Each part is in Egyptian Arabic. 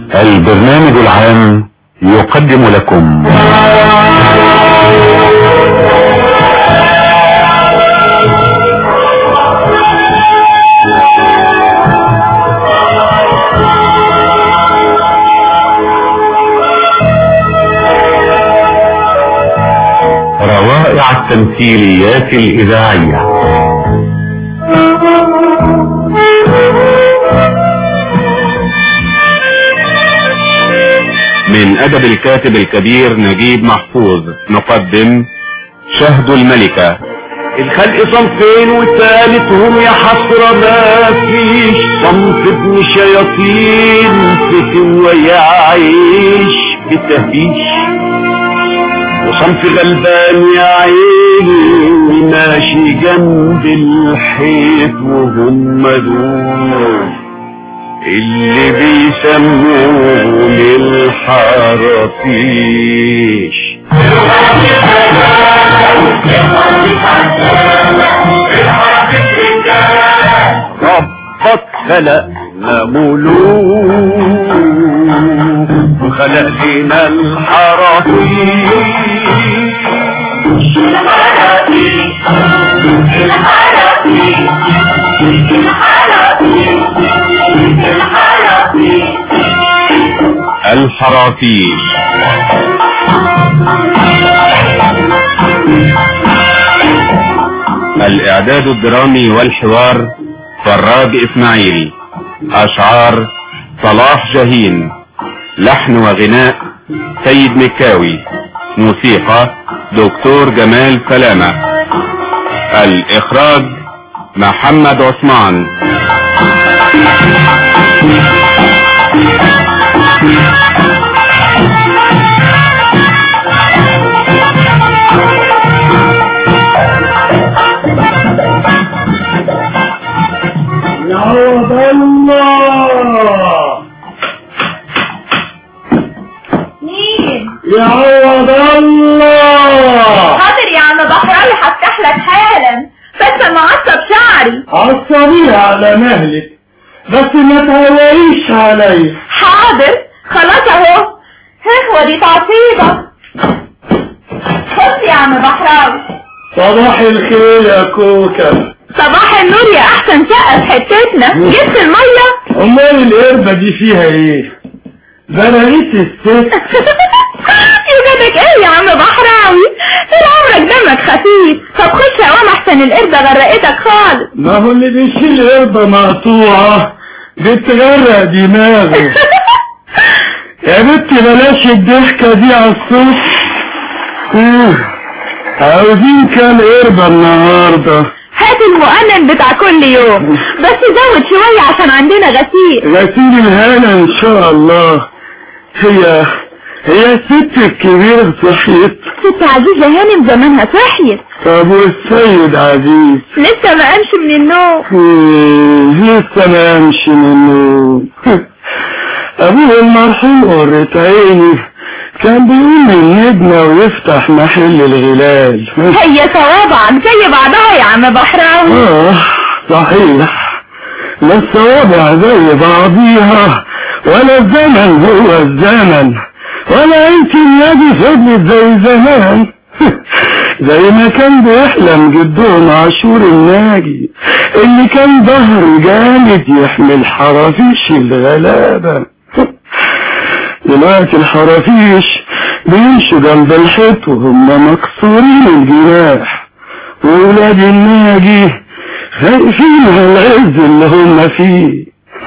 البرنامج العام يقدم لكم روائع التمثيليات الإذاعية من أدب الكاتب الكبير نجيب محفوظ نقدم شهد الملكة الخلق صنفين وثالثهم يا حسرة ما فيش صنف ابن شياطين فتن ويعيش بتهبيش وصنف غلبان يا عيني ماشي جنب الحيط وهم دول اللي بيسموهم الحرافيش ربك خلقنا ملوك وخلق لنا الحرافيش الحرافيش الإعداد الدرامي والحوار فراج إسماعيل أشعار صلاح جاهين لحن وغناء سيد مكاوي موسيقى دكتور جمال سلامة الإخراج محمد عثمان يعوض الله مين؟ يعوض الله حاضر يا عم بحراوي هفتح لك حالا بس معصب شعري عصبيها على مهلك بس ما تهويش علي حاضر خلاص اهو هو دي تعصيبة خد يا عم بحراوي صباح الخير يا كوكب صباح النور يا احسن شقة في حتتنا جبت المية امال القربة دي فيها ايه بلاقيت الست يوجدك ايه يا عم بحراوي طول عمرك دمك خفيف طب خش اوام احسن القربة غرقتك خالص ما هو اللي بيشيل قربة مقطوعة بتغرق دماغه يا بنتي بلاش الضحكة دي على الصبح أوه، عاوزين كام قربة النهاردة هات المؤنن بتاع كل يوم بس زود شوية عشان عندنا غسيل غسيل الهنا ان شاء الله هي هي الست الكبيرة صحيت ست عزيزة هانم زمانها صحيت طب والسيد عزيز لسه ما قامش من النوم مم، لسه ما امشي من النوم ابوه المرحوم قرة عيني كان بيقوم النجمة ويفتح محل الغلال هي صوابع زي بعضها يا عم بحراوي اه صحيح لا الصوابع زي بعضيها ولا الزمن هو الزمن ولا انت النادي فضلت زي زمان زي ما كان بيحلم جدهم عاشور الناجي اللي كان ظهره جامد يحمل حرافيش الغلابة دلوقتي الحرافيش بيمشوا جنب الحيط وهم مكسورين الجناح وولاد الناجي خايفين على العز اللي هم فيه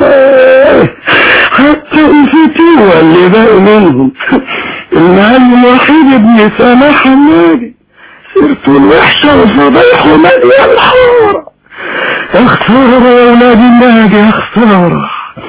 حتى الفتوة اللي باقي منهم المعلم وحيد ابن سماح الناجي سيرته الوحشة وفضيحه مليان حارة يا خسارة يا ولاد الناجي يا خسارة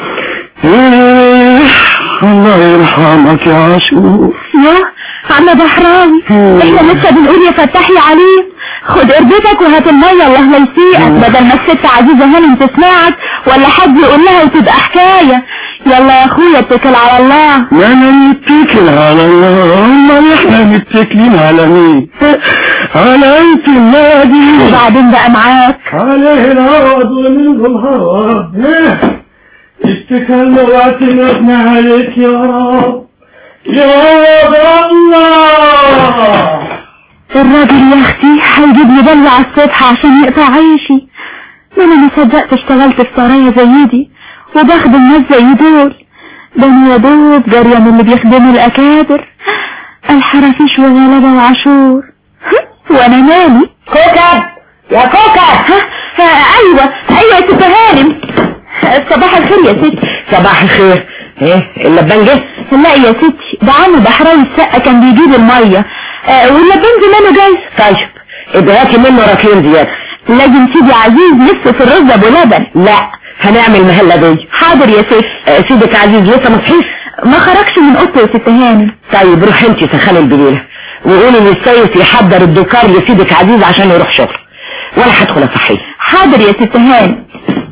إيه، الله يرحمك يا عاشور يا عم بحراوي احنا لسه بنقول يا فتح يا عليم خد قربتك وهات المية الله لا يسيئك بدل ما الست عزيزة هانم تسمعك ولا حد يقول لها وتبقى حكاية يلا يا اخويا اتكل على الله ما انا متكل على الله امال احنا متكلين على مين على انت النادي وبعدين بقى معاك عليه العوض ومنه الهوض إيه؟ اتكلنا واعتمدنا عليك يا رب يا رب الله الراجل يا اختي هيجيب لي بلوى على الصبح عشان يقطع عيشي ما انا ما صدقت اشتغلت في سرايا زي دي وبخدم ناس زي دول ده انا يا دوب جارية من اللي بيخدموا الاكابر الحرافيش وغلبة وعاشور وانا مالي كوكب يا كوكب ها ايوه ايوه يا ست هانم صباح الخير يا ستي صباح الخير ايه اللبان جه لا يا ستي ده عم بحراوي السقة كان بيجيب المية آه واللبان زمانه جاي طيب ابقى هاتي منه راكين زيادة لازم سيدي عزيز لسه في الرز ابو لبن لا هنعمل مهلة دي حاضر يا ست آه، سيدك عزيز لسه ما صحيش ما خرجش من اوضته يا ست هانم طيب روح انت سخني البليلة وقولي للسيد يحضر الدكار لسيدك عزيز عشان يروح شغل وانا هدخل اصحيه حاضر يا ست هانم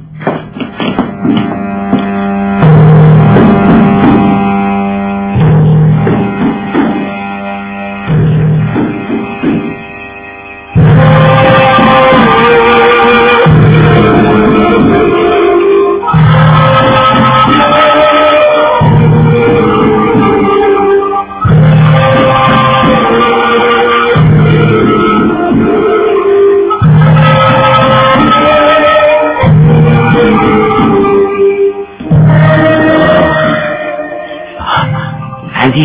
عزيز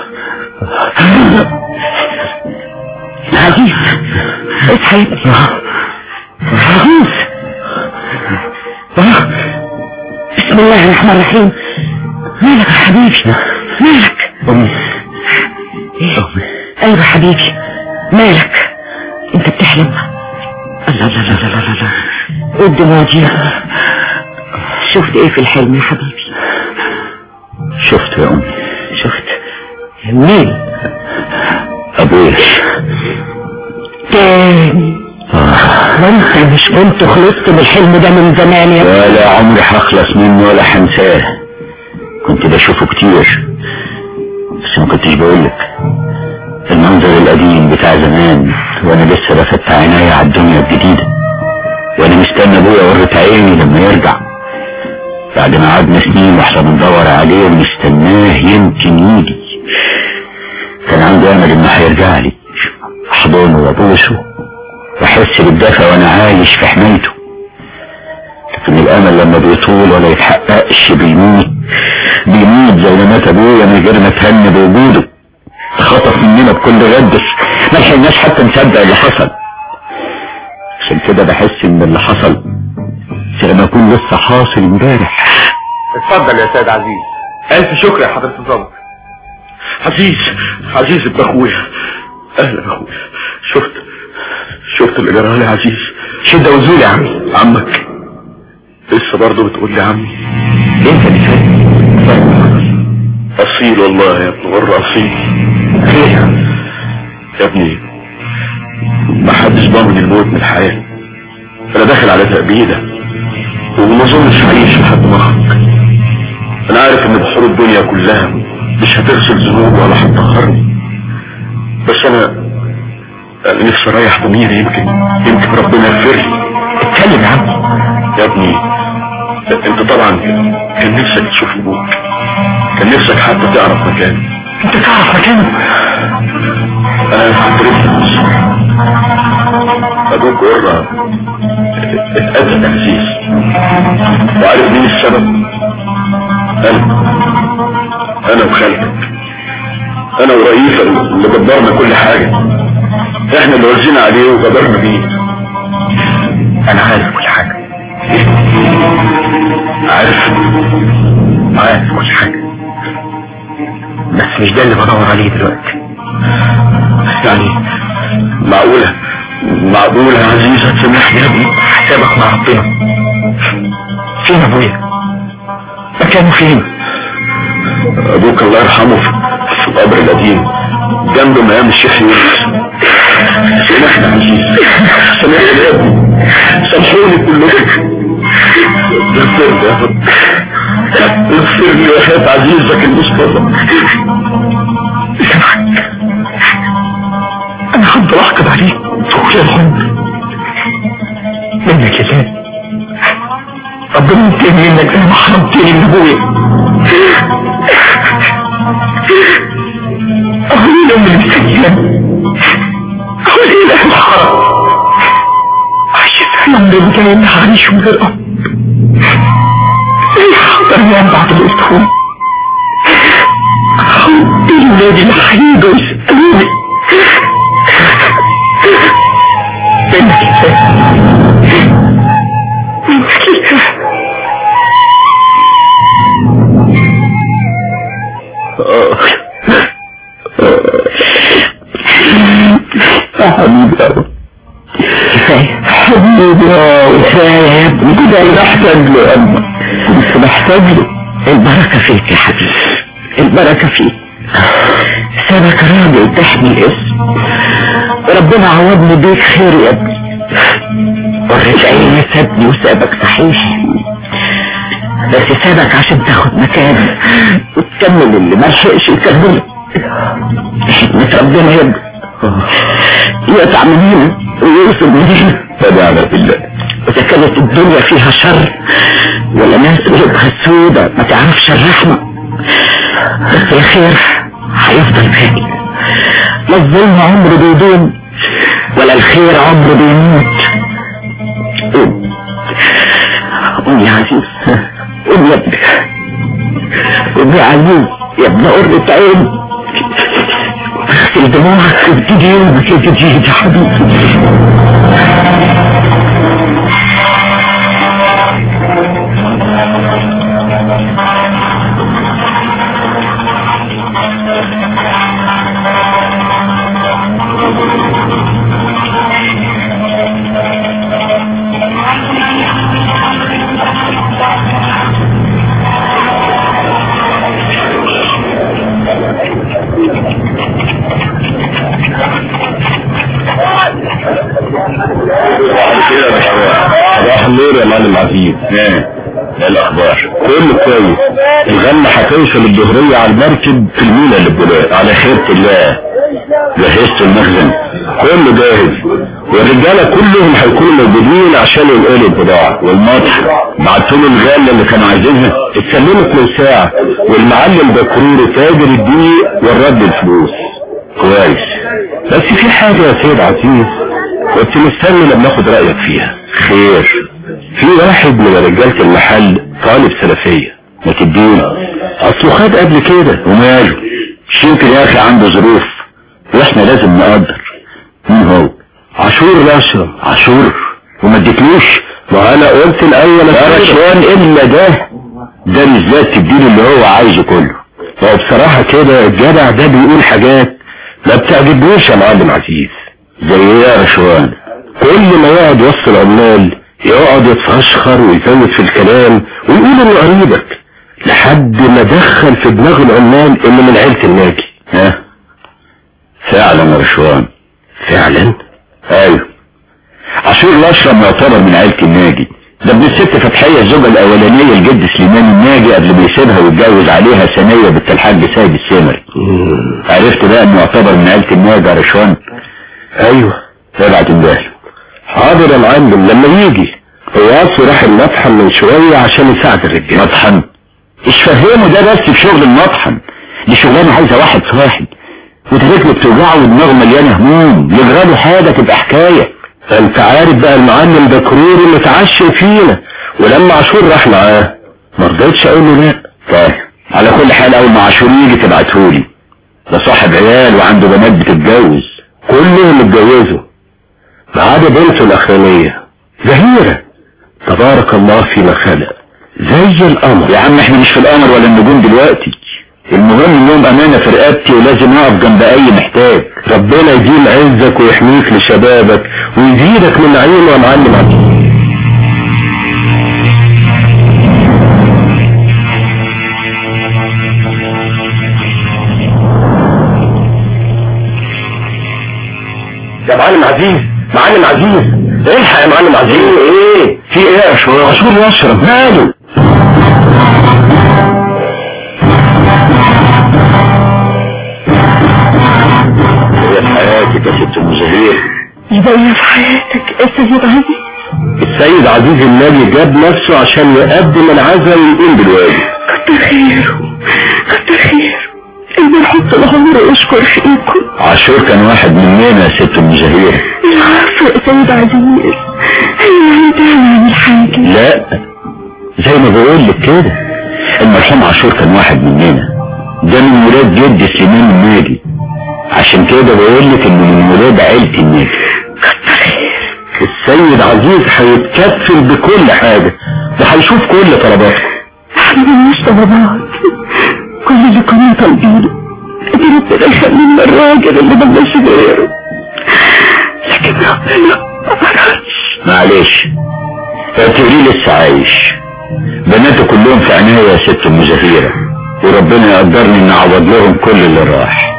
عزيز اصحى يا ابني عزيز بسم الله الرحمن الرحيم مالك يا حبيبي مالك أمي ايه ايوه يا حبيبي مالك انت بتحلم الله لا لا لا لا لا لا ايه الدموع دي شفت ايه في الحلم يا حبيبي شفت يا أمي شفت مين أبويا تاني وانت مش كنت خلصت بالحلم ده من زمان يا ابني ولا عمري هخلص منه ولا هنساه كنت بشوفه كتير بس ما كنتش بقولك المنظر القديم بتاع زمان وانا لسه بفتح عيني على الدنيا الجديدة وانا مستنى ابويا ورة عيني لما يرجع بعد ما قعدنا سنين واحنا بندور عليه ونستناه يمكن يجي كان عندي امل انه هيرجع لي احضنه وابوسه واحس بالدفى وانا عايش في حمايته لكن الامل لما بيطول ولا يتحققش بيموت بيموت زي ما مات ابويا من غير ما تهنى بوجوده خطف مننا بكل غدس ما لحقناش حتى نصدق اللي حصل عشان كده بحس ان اللي حصل زي ما يكون لسه حاصل امبارح اتفضل يا سيد عزيز الف شكر يا حضرة الضابط عزيز عزيز ابن اخويا اهلا اخويا شفت شفت اللي جرى لي عزيز شدة وزول يا عمي عمك لسه برضه بتقول لي عمي انت اللي فاهم اصيل والله يا ابن غر اصيل خير يا عمي يا ابني ما حدش ضامن الموت من الحياة انا داخل على تأبيدة وما اظنش هعيش لحد ما اخرج انا عارف ان بحور الدنيا كلها مش هتغسل ذنوب ولا هتطهرني بس انا انا نفسي اريح ضميري يمكن يمكن ربنا يغفر لي اتكلم يا عمي يا ابني انت طبعا كان نفسك تشوف ابوك كان نفسك حتى تعرف مكانه انت تعرف مكانه انا كنت لسه ابوك ورا اتقتل عزيز وعارف مين السبب انا انا وخالتك انا ورئيسة اللي دبرنا كل حاجة احنا اللي وزينا عليه وغدرنا بيه انا عارف كل حاجة عارف عارف كل حاجة بس مش ده اللي بدور عليه دلوقتي يعني معقولة معقولة يا عزيز هتسامحني يا ابني حسابك مع ربنا فين ابويا مكانه فين ابوك الله يرحمه في في القبر القديم جنب مقام الشيخ يونس سامحني يا عزيز سامحني يا ابني سامحوني كلكم اغفر لي يا رب اغفر لي وحياة عزيزك المصطفى انا هفضل احقد عليك طول العمر منك لله ربنا ربنا ينتقم منك زي ما حرمتني من ابويا أهلنا من السجن أهلنا الحرام عشت أيام من كان عايش من غير أب زي حضر يوم بعد الأسبوع حب الولاد الحقيقة ويسألوني منك لله منك لله يا حبيبي يا كفاية حبيبي يا كفاية يا ابني كنت محتاج له يا أما كنت محتاج له البركة فيك يا حبيبي البركة فيك سابك راجل تحمي الاسم ربنا عوضني بيك خير يا ابني وريت عيني سابني وسابك صحيح بس سابك عشان تاخد مكاني وتكمل اللي ما لحقش يكمله حكمة ربنا يا ابني يقطع من هنا ويوصل من هنا فدعنا بالله إذا كانت الدنيا فيها شر ولا ناس قلوبها سودة ما تعرفش الرحمة بس الخير هيفضل باقي لا الظلم عمره بيدوم ولا الخير عمره بيموت قوم قوم يا عزيز قوم يا ابني قوم يا عزيز يا ابن قرة عين اغسل دموعك وابتدي يومك الجديد يا حبيبي صباح النور يا معلم عزيز ايه ايه الاخبار كله كويس الغلة هتوصل الظهرية على المركب في المينا اللي ببولاق على خيرة الله جهزت المخزن كله جاهز والرجالة كلهم هيكونوا موجودين عشان ينقلوا البضاعة والمطح بعتوا له الغلة اللي كانوا عايزينها اتسلمت من ساعة والمعلم بكرور تاجر الدقيق والرد الفلوس كويس بس في حاجة يا سيد عزيز كنت مستني لما اخد رأيك فيها خير في واحد من رجالة المحل طالب سلفية ما تديني اصله خد قبل كده وماله مش يمكن يا اخي عنده ظروف واحنا لازم نقدر مين هو عاشور الاشرم عاشور وما اديتلوش ما انا قلت الاول يا رشوان الا ده ده بالذات تديله اللي هو عايزه كله هو بصراحة كده الجدع ده بيقول حاجات ما بتعجبنيش يا معلم عزيز زي ايه يا رشوان كل ما يقعد وسط العمال يقعد يتفشخر ويزود في الكلام ويقول انه قريبك لحد ما دخل في دماغ العمال انه من عيلة الناجي ها فعلا يا رشوان فعلا ايوه عاشور الاشرم يعتبر من عيلة الناجي ده ابن الست فتحية الزوجة الاولانية الجد سليمان الناجي قبل ما يسيبها ويتجوز عليها ثانية بنت الحاج سيد السمري عرفت بقى انه يعتبر من عيلة الناجي يا رشوان ايوه ابعت امبارح حاضر يا معلم لما يجي هو اصله راح المطحن من شوية عشان يساعد الرجال مطحن مش فهمه ده بس في شغل المطحن دي شغلانة عايزة واحد صاحب وده رجله بتوجعه ودماغه مليانة هموم يجرى له حاجة تبقى حكاية انت عارف بقى المعلم ده كروري متعشم فينا ولما عاشور راح معاه ما رضيتش اقول له لا طيب على كل حال اول ما عاشور يجي تبعتهولي ده صاحب عيال وعنده بنات بتتجوز كلهم اتجوزوا ما عدا بنته الاخرانية زهيرة تبارك الله فيما خلق زي القمر يا عم احنا مش في القمر ولا النجوم دلوقتي المهم انهم امانة في رقبتي ولازم اقف جنب اي محتاج ربنا يديم عزك ويحميك لشبابك ويزيدك من عينه يا معلم عبد يا معلم عزيز معلم عزيز الحق يا معلم عزيز ايه في ايه يا شو عاشور يشرب ماله هي في حياتك يا ست المزهير يبقى في حياتك يا سيد عزيز السيد عزيز الناجي جاب نفسه عشان يقدم العزاء ويقوم بالواجب كتر خيره كتر خيره المرحوم طول عمره يشكر فيكم عاشور كان واحد مننا يا ست ام زهير العفو يا سيد عزيز ايوه انت عن حاجة لا زي ما بقول لك كده المرحوم عاشور كان واحد مننا ده من ولاد جد سليمان الناجي عشان كده بقول لك انه من ولاد عيلة الناجي السيد عزيز هيتكفل بكل حاجة وهيشوف كل طلباتكم احنا ملناش طلبات كل اللي كنا طالبينه ان ربنا يخلينا الراجل اللي ملناش غيره لكن ربنا ما أرادش معلش اعتبريه لسه عايش بناته كلهم في عناية يا ست ام زهيرة وربنا يقدرني ان اعوض لهم كل اللي راح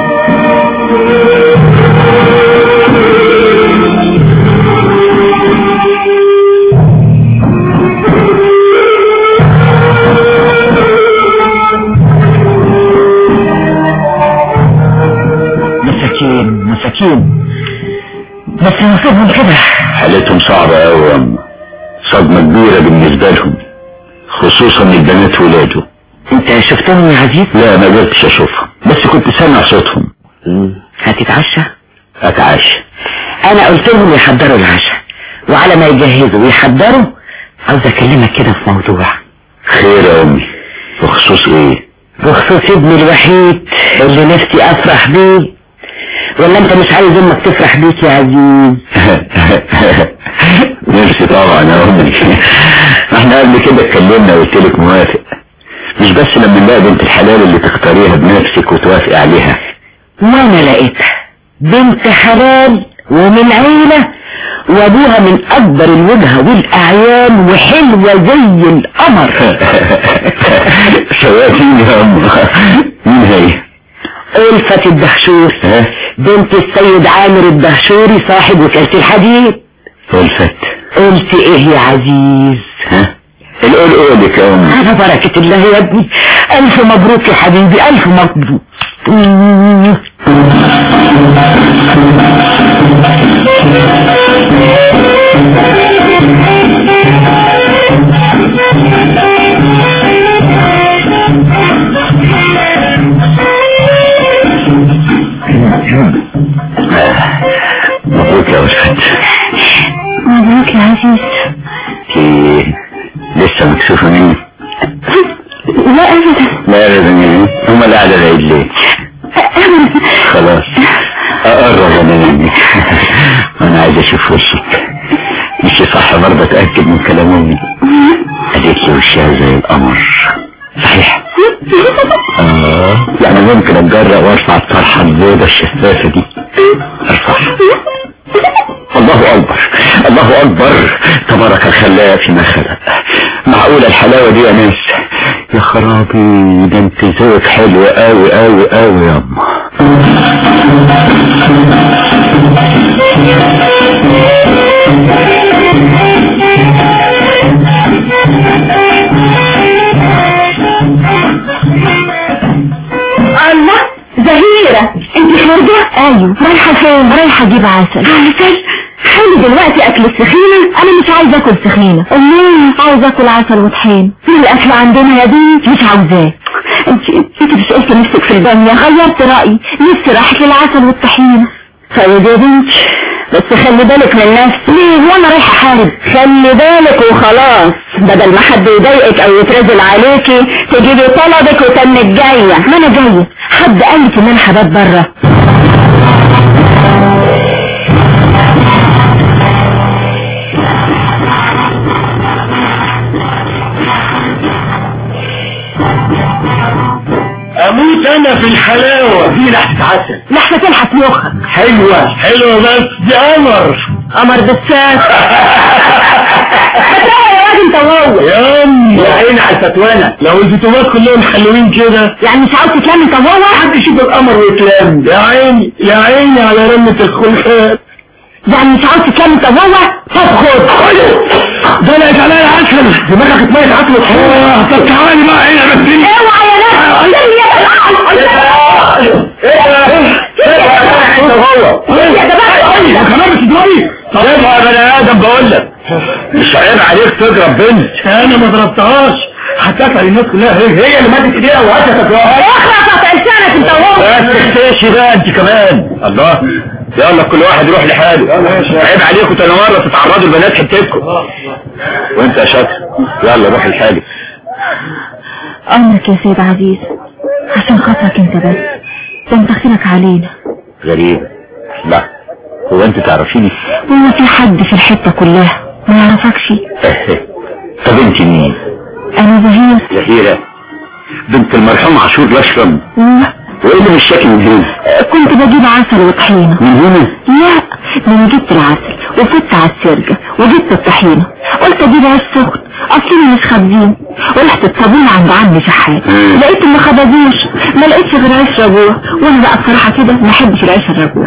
مساكين مساكين بس نصيبهم كده حالتهم صعبة قوي يا أما صدمة كبيرة بالنسبة لهم خصوصا البنات ولاده انت شفتهم يا عزيز لا ما قدرتش اشوفهم بس كنت سامع صوتهم هتتعشى اتعشى انا قلت لهم يحضروا العشاء وعلى ما يجهزوا ويحضروا عاوز اكلمك كده في موضوع خير يا امي بخصوص ايه بخصوص ابني الوحيد اللي نفسي افرح بيه ولا انت مش عايز امك تفرح بيك يا عزيز نفسي طبعا يا امي احنا قبل كده اتكلمنا وقلت لك موافق مش بس لما نلاقي بنت الحلال اللي تختاريها بنفسك وتوافقي عليها وانا لقيتها بنت حلال ومن عيلة وابوها من اكبر الوجهة والاعيان وحلوة زي القمر شواتين يا ام مين هي ألفة الدهشور ها بنت السيد عامر الدهشوري صاحب وكالة الحديد ألفت قلت ايه يا عزيز ها القول قولك يا امي على بركة الله يا ابني الف مبروك يا حبيبي الف مبروك مبروك يا ألفت مبروك يا عزيز انتي لسه مكسوفة مني لا ابدا لا ابدا يعني هما اللي قاعدة العيد ليه ابدا خلاص اقرب انا منك انا عايز اشوف وشك مش صح برضه اتاكد من كلام امي قالت لي وشها زي القمر صحيح اه يعني ممكن اتجرأ وارفع الطرحه البيضة الشفافه دي ارفعها الله اكبر الله اكبر تبارك الخلاق فيما خلق معقولة الحلاوة دي يا ناس يا خرابي ده انت ذوقك حلو قوي قوي قوي يا اما الله زهيرة انت خارجة ايوه رايحة فين رايحة اجيب عسل عسل حلو دلوقتي اكل السخينة انا مش عايزة اكل سخينة امال عايزة اكل عسل وطحين الاكل عندنا يا بنت مش عاوزاه انت انت مش قلت نفسك في البامية غيرت رأيي نفسي راحت للعسل والطحينة طيب يا بنت بس خلي بالك من نفسك ليه وانا رايحة احارب خلي بالك وخلاص بدل ما حد يضايقك او يترزل عليكي تجيبي طلبك وتنك جاية ما انا جاية حد قالك ان انا حباب بره اموت انا في الحلاوة دي لحظة عسل لحظة تلحس مخك حلوة حلوة بس دي قمر قمر بالساس هتلاقي يا راجل طوال يا ام يا عيني على الفتوانة لو الزيتونات كلهم حلوين كده يعني مش عاوز تتلم طوال حد يشوف القمر ويتلم يا عيني يا عيني على رمة الخلقات يعني مش عاوز تتلم طوال طب خد ده انا عليا عسل دماغك اتميت عسل اه طب تعالي بقى هنا بس اوعى يا ناس انت هو يا جماعة كمان بتدوري طب يا بني ادم بقول لك مش عيب عليك تضرب بنت انا ما ضربتهاش حكيت للناس كلها هي هي اللي ماتت ايديها وهتفت اخرس قطع لسانك انت وهو بس تختشي بقى انت كمان الله يلا كل واحد يروح لحاله عيب عليكم تاني مرة تتعرضوا لبنات حتتكم وانت يا شاطر يلا روح لحالك امرك يا سيد عزيز عشان خاطرك انت بس ده انت خيرك علينا غريب لا هو انت تعرفيني هو في حد في الحتة كلها ما يعرفكش طب انت مين انا زهير زهيرة بنت المرحوم عاشور الاشرم لا وايه اللي مش شاكي من هنا كنت بجيب عسل وطحينة من هنا لا ده انا جبت العسل وفت على السرجة وجبت الطحينة قلت اجيب عيش سخن اصلنا مش خابزين ورحت الطابون عند عمي شحات مم. لقيت ما خبزوش ما لقيتش غير عيش رجوع وانا بقى بصراحة كده ما احبش العيش الرجوع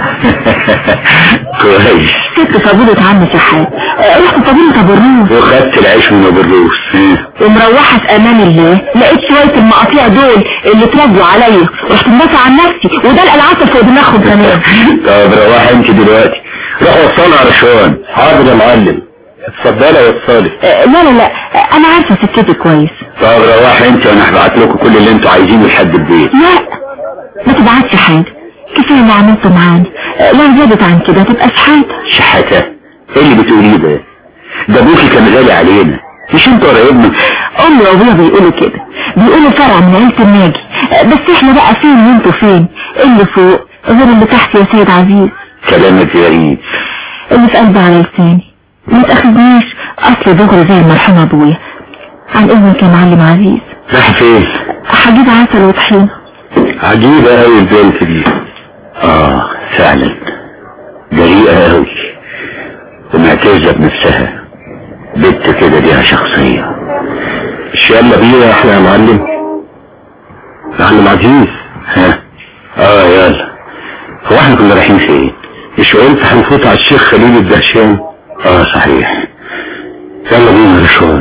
كويس سبت طابونة عمي شحات آه، رحت طابونة ابو الروس وخدت العيش من ابو الروس ومروحة في امان الله لقيت شوية المقاطيع دول اللي اترجوا عليا رحت مدافع عن نفسي وده العسل فوق دماغهم كمان طب روحي انت دلوقتي روح وصلها على رشوان حاضر يا معلم اتفضلي وصلي آه، لا لا لا آه، انا عارفة سكتي كويس طب روحي انت وانا هبعت لكم كل اللي انتوا عايزينه لحد البيت لا ما تبعتش حاجة كفاية اللي عملته معانا آه، لو زادت عن كده تبقى شحاتة شحاتة ايه اللي بتقوليه ده ده ابوكي كان غالي علينا مش انت قرايبنا امي وابويا بيقولوا كده بيقولوا فرع من عيلة الناجي آه، بس احنا بقى فين وانتوا فين اللي فوق غير اللي تحت يا سيد عزيز كلامك غريب اللي في قلبي على لساني ما تاخدنيش اصل دغري زي المرحوم ابويا عن اذنك يا معلم عزيز راح فين هجيب عسل وطحينة عجيبة اوي البنت دي اه فعلا جريئة اوي ومعتزة بنفسها بنت كده ليها شخصية مش يلا بينا احنا يا معلم معلم عزيز ها اه يلا هو احنا كنا رايحين فين مش قلت هنفوت على الشيخ خليل الدهشان اه صحيح يلا بينا يا شغل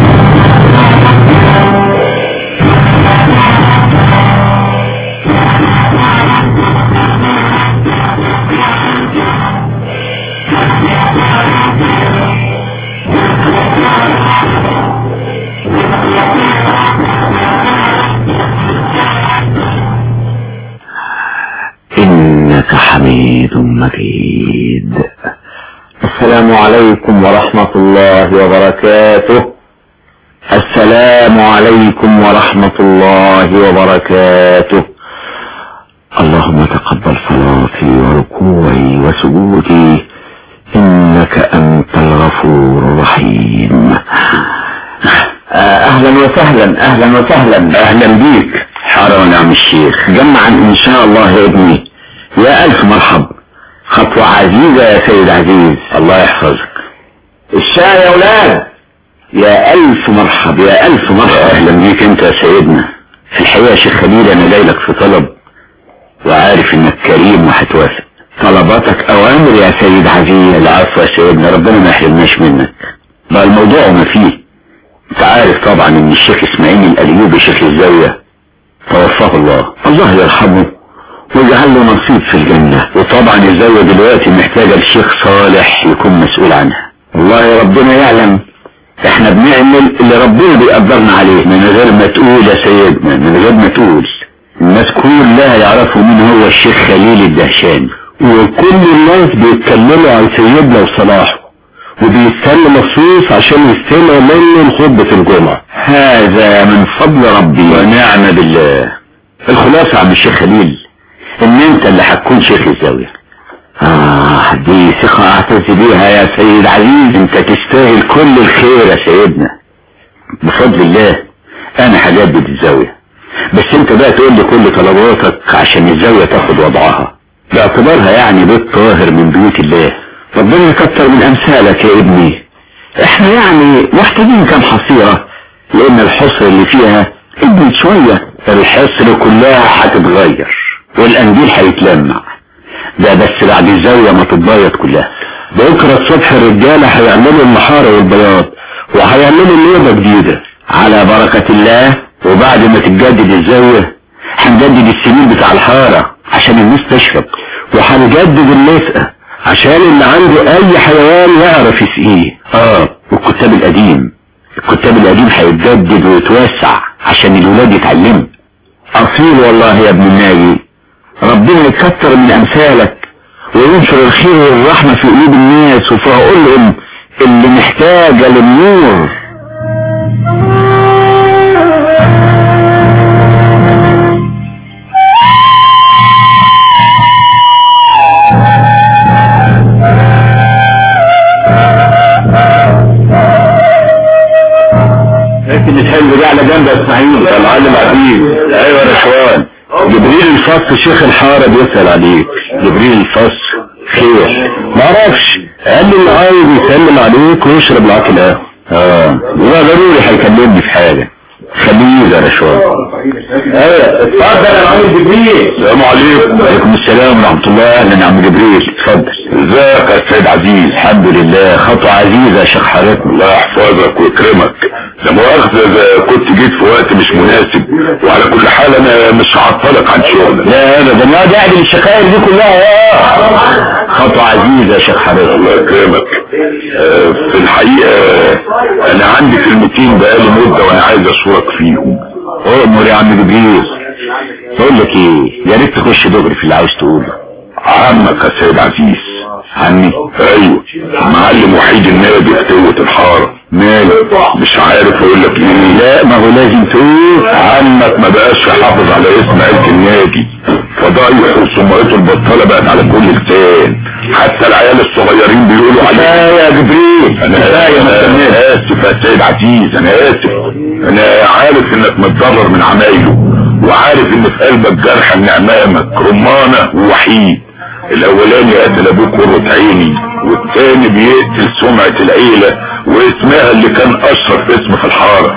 إنك حميد مجيد السلام عليكم ورحمة الله وبركاته السلام عليكم ورحمة الله وبركاته اللهم تقبل صلاتي وركوعي وسجودي إنك أنت الغفور الرحيم أهلا وسهلا أهلا وسهلا أهلا بيك حرام يا عم الشيخ جمعا إن شاء الله يا ابني يا ألف مرحب خطوة عزيزة يا سيد عزيز الله يحفظك الشاي يا ولاد يا ألف مرحب يا ألف مرحب أهلا بيك أنت يا سيدنا في الحقيقة يا شيخ خليل أنا جاي لك في طلب وعارف إنك كريم وهتوافق طلباتك أوامر يا سيد عزيز العفو يا سيدنا ربنا ما يحرمناش منك بقى الموضوع ما فيه انت عارف طبعا ان الشيخ اسماعيل الأليوبي شيخ الزاوية توفاه الله الله يرحمه ويجعل له نصيب في الجنة وطبعا الزاوية دلوقتي محتاجة لشيخ صالح يكون مسؤول عنها والله ربنا يعلم احنا بنعمل اللي ربنا بيقدرنا عليه من غير ما تقول يا سيدنا من غير ما تقول الناس كلها يعرفوا مين هو الشيخ خليل الدهشان وكل الناس بيتكلموا عن سيدنا وصلاحه وبيستنى مخصوص عشان يستمع منه خطبة الجمعة هذا من فضل ربي ونعم بالله الخلاصة عم الشيخ خليل ان انت اللي هتكون شيخ الزاوية آه دي ثقة اعتز بيها يا سيد عزيز انت تستاهل كل الخير يا سيدنا بفضل الله انا هجدد الزاوية بس انت بقى تقول لي كل طلباتك عشان الزاوية تاخد وضعها باعتبارها يعني بيت طاهر من بيوت الله ربنا يكتر من امثالك يا ابني احنا يعني محتاجين كام حصيرة لان الحصر اللي فيها ادت شوية الحصر كلها هتتغير والقنديل هيتلمع ده بس بعد الزاوية ما تتبيض كلها بكرة الصبح الرجالة هيعملوا المحارة والبياض وهيعملوا نوبة جديدة على بركة الله وبعد ما تتجدد الزاوية هنجدد السمين بتاع الحارة عشان الناس تشرب وهنجدد المسقى عشان اللي عنده اي حيوان يعرف يسقيه اه والكتاب القديم الكتاب القديم هيتجدد ويتوسع عشان الولاد يتعلموا اصيل والله يا ابن الناجي ربنا يكتر من امثالك وينشر الخير والرحمة في قلوب الناس وفي عقولهم اللي محتاجة للنور لكن الحلو ده على جنب يا اسماعيل يا معلم عزيز ايوه يا رشوان جبريل الفص شيخ الحارة بيسأل عليك جبريل الفص خير معرفش قال لي اللي عايز يسلم عليك ويشرب معاك القهوة اه يبقى ضروري هيكلمني في حاجة خليه يا رشوان ايوه اتفضل يا معلم جبريل السلام عليكم وعليكم السلام ورحمة الله اهلا يا عم جبريل اتفضل ازيك يا سيد عزيز الحمد لله خطوة عزيزة يا شيخ حضرتك الله يحفظك ويكرمك لا مؤاخذة اذا كنت جيت في وقت مش مناسب وعلى كل حال انا مش هعطلك عن شغلك لا ابدا ما داعي للشكاير دي كلها خطوة عزيزة يا شيخ حضرتك الله يكرمك آه، في الحقيقة انا عندي كلمتين بقالي مدة وانا عايز اشورك فيهم امر يا عم جبريل بقول لك ايه يا ريت تخش دغري في اللي عاوز تقوله عمك يا سيد عزيز عمي ايوه معلم وحيد النادي في توة الحارة مالك مش عارف اقول لك ايه لا ما هو لازم تقول عمك ما بقاش يحافظ على اسم عيلة النادي فضايح وسمعته البطالة بقت على كل لسان حتى العيال الصغيرين بيقولوا عليه يا جبريل انا انا اسف يا سيد عزيز انا اسف انا عارف انك متضرر من عمايله وعارف ان في قلبك جرح ان امامك رمانة ووحيد الاولاني قتل ابوك قرة عيني والتاني بيقتل سمعة العيلة واسمها اللي كان اشرف اسم في الحارة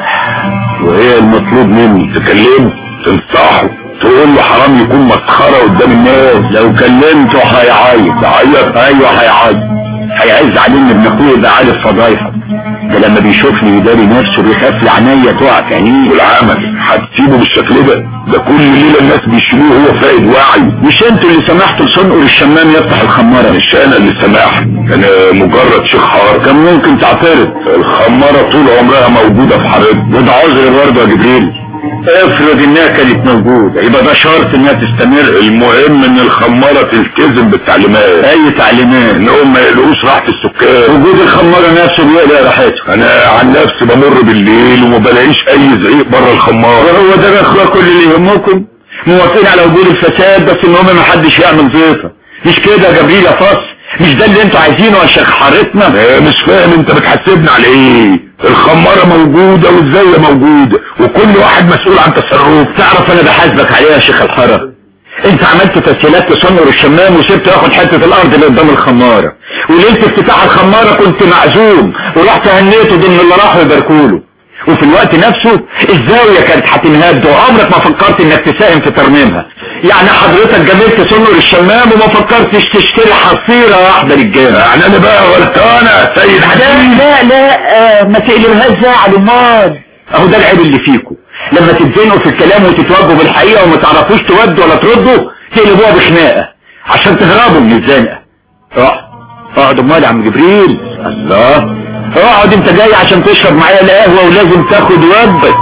وهي المطلوب مني تكلمه تنصحه تقول له حرام يكون مسخرة قدام الناس لو كلمته هيعيط هيعيط ايوه هيعيط هيعز علينا ابن اخويا ده عارف فضايحه ده لما بيشوفني يداري نفسه بيخاف لعنيا تقع في عينيه والعمل هتسيبه بالشكل ده ده كل ليله الناس بيشيلوه وهو فاقد وعي مش انتوا اللي سمحتوا لصنقر الشمام يفتح الخماره مش انا اللي سمحت انا مجرد شيخ حار كان ممكن تعترض الخماره طول عمرها موجوده في حارتنا وده عذر برضه يا جبريل افرض انها كانت موجودة يبقى ده شرط انها تستمر المهم ان الخمارة تلتزم بالتعليمات اي تعليمات انهم ما يقلقوش راحة السكان وجود الخمارة نفسه بيقلق راحته انا عن نفسي بمر بالليل وما بلاقيش اي زعيق بره الخمارة وهو ده يا اخويا كل اللي يهمكم موافقين على وجود الفساد بس المهم ما حدش يعمل زيطة مش كده يا جبريل يا فص مش ده اللي انتوا عايزينه يا شيخ حارتنا مش فاهم انت بتحاسبنا على ايه الخمارة موجودة والزاوية موجودة وكل واحد مسؤول عن تصرف تعرف انا بحاسبك عليها يا شيخ الحارة انت عملت تسهيلات لصنور الشمام وسبت ياخد حتة الارض اللي قدام الخمارة وليلة افتتاح الخمارة كنت معزوم ورحت هنيته ضمن اللي راحوا يباركوله وفي الوقت نفسه الزاوية كانت هتنهد وعمرك ما فكرت انك تساهم في ترميمها يعني حضرتك جملت سنور الشمام وما فكرتش تشتري حصيرة واحدة رجالة يعني انا بقى غلطانة يا سيد لا لا لا آه ما تقلبهاش زعل امال اهو ده العيب اللي فيكم لما تتزنقوا في الكلام وتتواجهوا بالحقيقة وما تعرفوش تودوا ولا تردوا تقلبوها بخناقة عشان تهربوا من الزنقة اقعد اقعد امال يا عم جبريل الله اقعد انت جاي عشان تشرب معايا القهوة ولازم تاخد وجبك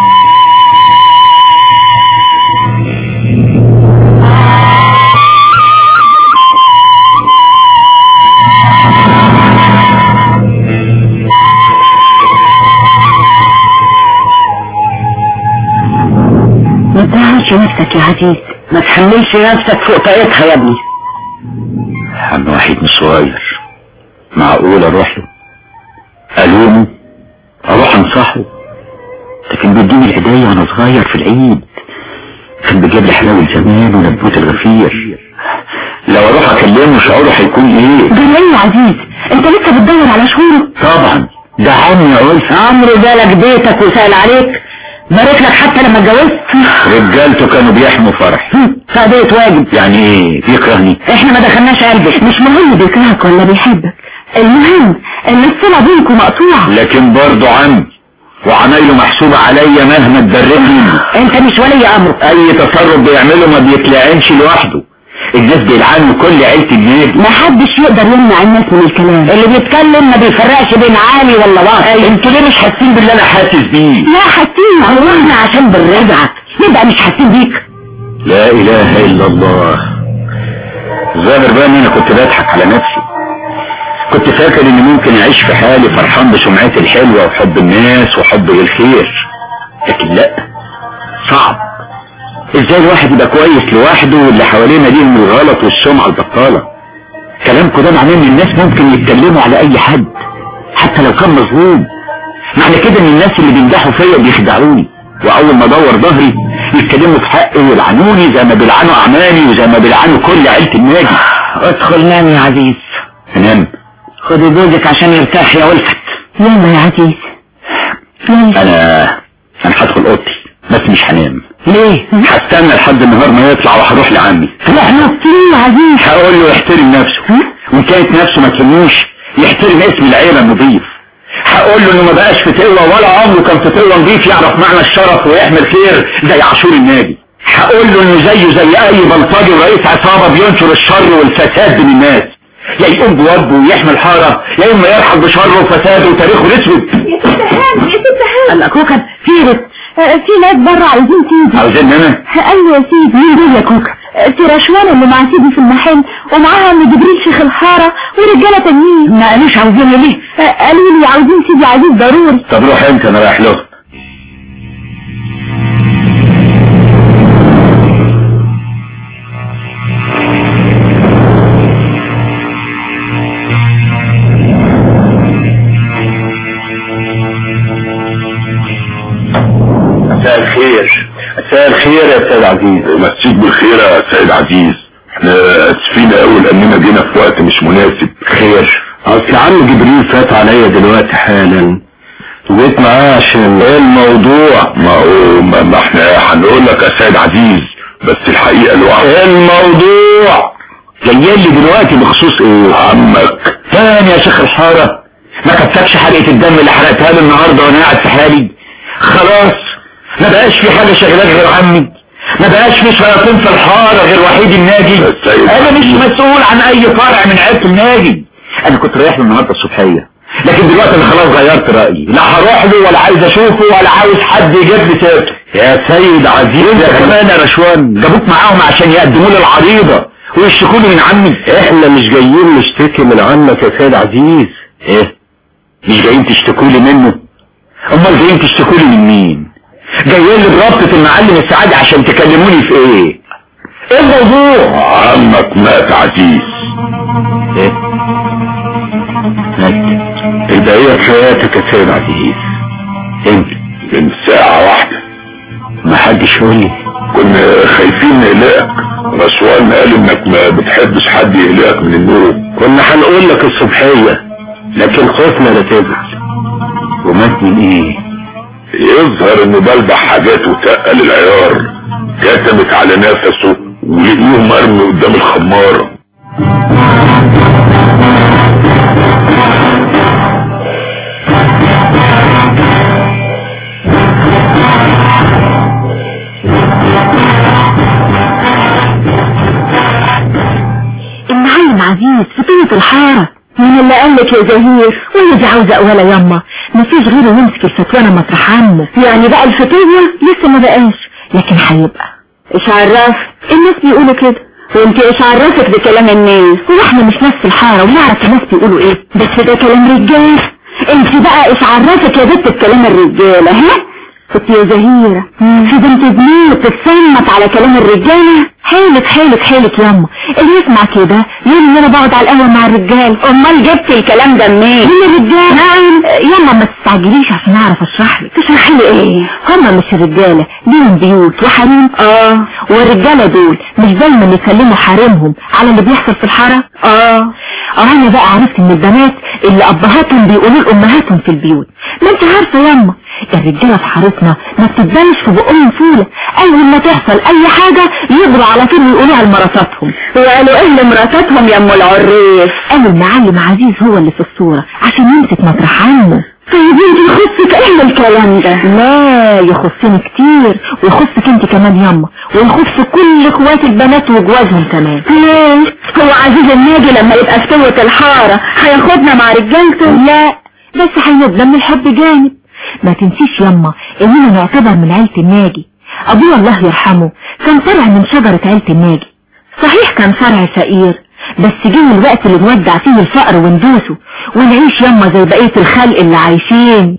ما تزعلش نفسك يا عزيز ما تحملش نفسك فوق طاقتها يا ابني عم وحيد مش صغير معقول اروح له الومه اروح انصحه لكن بيديني الهدايا وانا صغير في العيد كان بيجيب لي حلاوة زمان ونبوت الغفير لو اروح اكلمه شعوره هيكون ايه ده ليه يا عزيز انت لسه بتدور على شهوره طبعا ده عمي قلت عمرو جالك بيتك وسأل عليك بارك لك حتى لما اتجوزت رجالته كانوا بيحموا فرحي فقضية واجب يعني ايه بيكرهني احنا ما دخلناش قلبك مش مهم بيكرهك ولا بيحبك المهم ان الصلة بينكم مقطوعة لكن برضه عمي وعمايله محسوبة عليا مهما تبرقني انت مش ولي امره اي تصرف بيعمله ما بيتلعنش لوحده الناس بيلعنوا كل عيلة النادي ما حدش يقدر يمنع الناس من الكلام اللي بيتكلم ما بيفرقش بين عالي ولا واطي انتوا ليه مش حاسين باللي انا حاسس بيه لا حاسين هو احنا عشان بنرجعك نبقى مش حاسين بيك لا اله الا الله الظاهر بقى ان انا كنت بضحك على نفسي كنت فاكر اني ممكن اعيش في حالي فرحان بسمعتي الحلوة وحب الناس وحب الخير لكن لا صعب ازاي الواحد يبقى كويس لوحده واللي حوالينا ليهم الغلط والسمعة البطالة كلامكم ده معناه ان الناس ممكن يتكلموا على اي حد حتى لو كان مظلوم معنى كده ان الناس اللي بيمدحوا فيا بيخدعوني واول ما ادور ظهري يتكلموا في حقي ويلعنوني زي ما بيلعنوا اعمالي وزي ما بيلعنوا كل عيلة النادي ادخل نام يا عزيز انام خدي جوزك عشان يرتاح يا ولفت يلا يا عزيز يلا انا انا هدخل اوضتي بس مش هنام ليه هستنى لحد النهار ما يطلع وهروح لعمي لا نطلع يا عزيز هقول له يحترم نفسه وان كانت نفسه ما تهموش يحترم اسم العيلة النظيف هقول له انه ما بقاش فتوة ولا عمره كان فتوة نظيف يعرف معنى الشرف ويحمل خير زي عاشور النادي هقول له انه زيه زي اي بلطجي ورئيس عصابة بينشر الشر والفساد بين الناس يا يقوم بواجبه ويحمل حارة يا اما يرحل بشره وفساده وتاريخه الاسود يا ست هاني يا ست هاني هلا كوكب فيرت في ناس بره عايزين تيجي عاوزين انا ايوه يا سيدي مين دول يا كوكا في رشوان اللي مع سيدي في المحل ومعاها ام جبريل شيخ الحارة ورجالة تانيين ما قالوش عاوزين ليه قالوا لي عاوزين سيدي عزيز ضروري طب روح انت انا رايح له مساء الخير مساء الخير يا استاذ عزيز مسيك بالخير يا سيد عزيز احنا اسفين قوي لاننا جينا في وقت مش مناسب خير اصل عم جبريل فات عليا دلوقتي حالا وجيت معاه عشان ايه الموضوع ما هو ما, ما احنا هنقول لك يا سيد عزيز بس الحقيقة لوحدك ايه الموضوع جاي لي دلوقتي بخصوص ايه عمك تاني يا شيخ الحارة ما كفكش حرقة الدم اللي حرقتها لي النهاردة وانا قاعد في حالي خلاص ما بقاش في حاجة شغلات غير عمي ما بقاش في شياطين في الحارة غير وحيد الناجي السيد انا مش عزيز. مسؤول عن اي فرع من عيلة الناجي انا كنت رايح له النهاردة الصبحية لكن دلوقتي انا خلاص غيرت رأيي لا هروح له ولا عايز اشوفه ولا عاوز حد يجيب لي سيرته يا سيد عزيز انت كمان يا رشوان جابوك معاهم عشان يقدموا لي العريضة ويشتكوا لي من عمي احنا مش جايين نشتكي من عمك يا سيد عزيز ايه مش جايين تشتكوا لي منه امال جايين تشتكوا لي من مين جايين لي برابطة المعلم السعادة عشان تكلموني في ايه ايه الموضوع عمك مات عزيز ايه مات البقية في حياتك يا سيد عزيز انت من ساعة واحدة ما حدش يقول لي كنا خايفين نقلقك رسوان قال انك ما بتحبش حد يقلقك من النوم كنا هنقول لك الصبحية لكن خوفنا لا تزعل ومات من ايه يظهر انه بلبع حاجات وتقل العيار كتمت على نفسه ولقيوه مرمي قدام الخمارة المعلم عزيز في طية الحارة مين اللي قال لك يا زهير وهي دي عاوزة ولا يما مفيش غيره يمسك الفتوانة مطرح عنه يعني بقى الفتوة لسه ما بقاش لكن هيبقى ايش عرف الناس بيقولوا كده وانت ايش عرفك بكلام الناس هو احنا مش ناس في الحارة ونعرف الناس بيقولوا ايه بس ده كلام رجال انت بقى ايش عرفك يا بنت بكلام الرجالة ها كنت يا زهيرة في بنت بنوت تتصنت على كلام الرجالة حيلك حيلك حيلك ياما اللي يسمع كده يقول ان انا بقعد على القهوة مع الرجال امال جبت الكلام ده منين من الرجال نعم ياما ما تستعجليش عشان اعرف اشرح لك تشرحي لي ايه هما مش الرجالة ليهم بيوت وحريم اه والرجالة دول مش دايما يسلموا حريمهم على اللي بيحصل في الحارة اه اه انا بقى عرفت ان البنات اللي ابهاتهم بيقولوا لامهاتهم في البيوت ما انت عارفة ياما الرجالة في حارتنا ما بتتبانش في بقهم فولة اول ما تحصل اي حاجة يجروا على طول ويقولوها لمراتاتهم وقالوا ايه لمراتاتهم يا ام العريف قالوا المعلم عزيز هو اللي في الصورة عشان يمسك مطرح عنه طيب انت يخصك ايه من الكلام ده لا يخصني كتير ويخصك انت كمان ياما ويخص كل اخوات البنات وجوازهم كمان ليه هو عزيز الناجي لما يبقى في سوة الحارة هياخدنا مع رجالته لا بس هيبقى من الحب جانب ما تنسيش ياما اننا نعتبر من عيلة الناجي ابوه الله يرحمه كان فرع من شجرة عيلة الناجي صحيح كان فرع فقير بس جه الوقت اللي نودع فيه الفقر وندوسه ونعيش ياما زي بقية الخلق اللي عايشين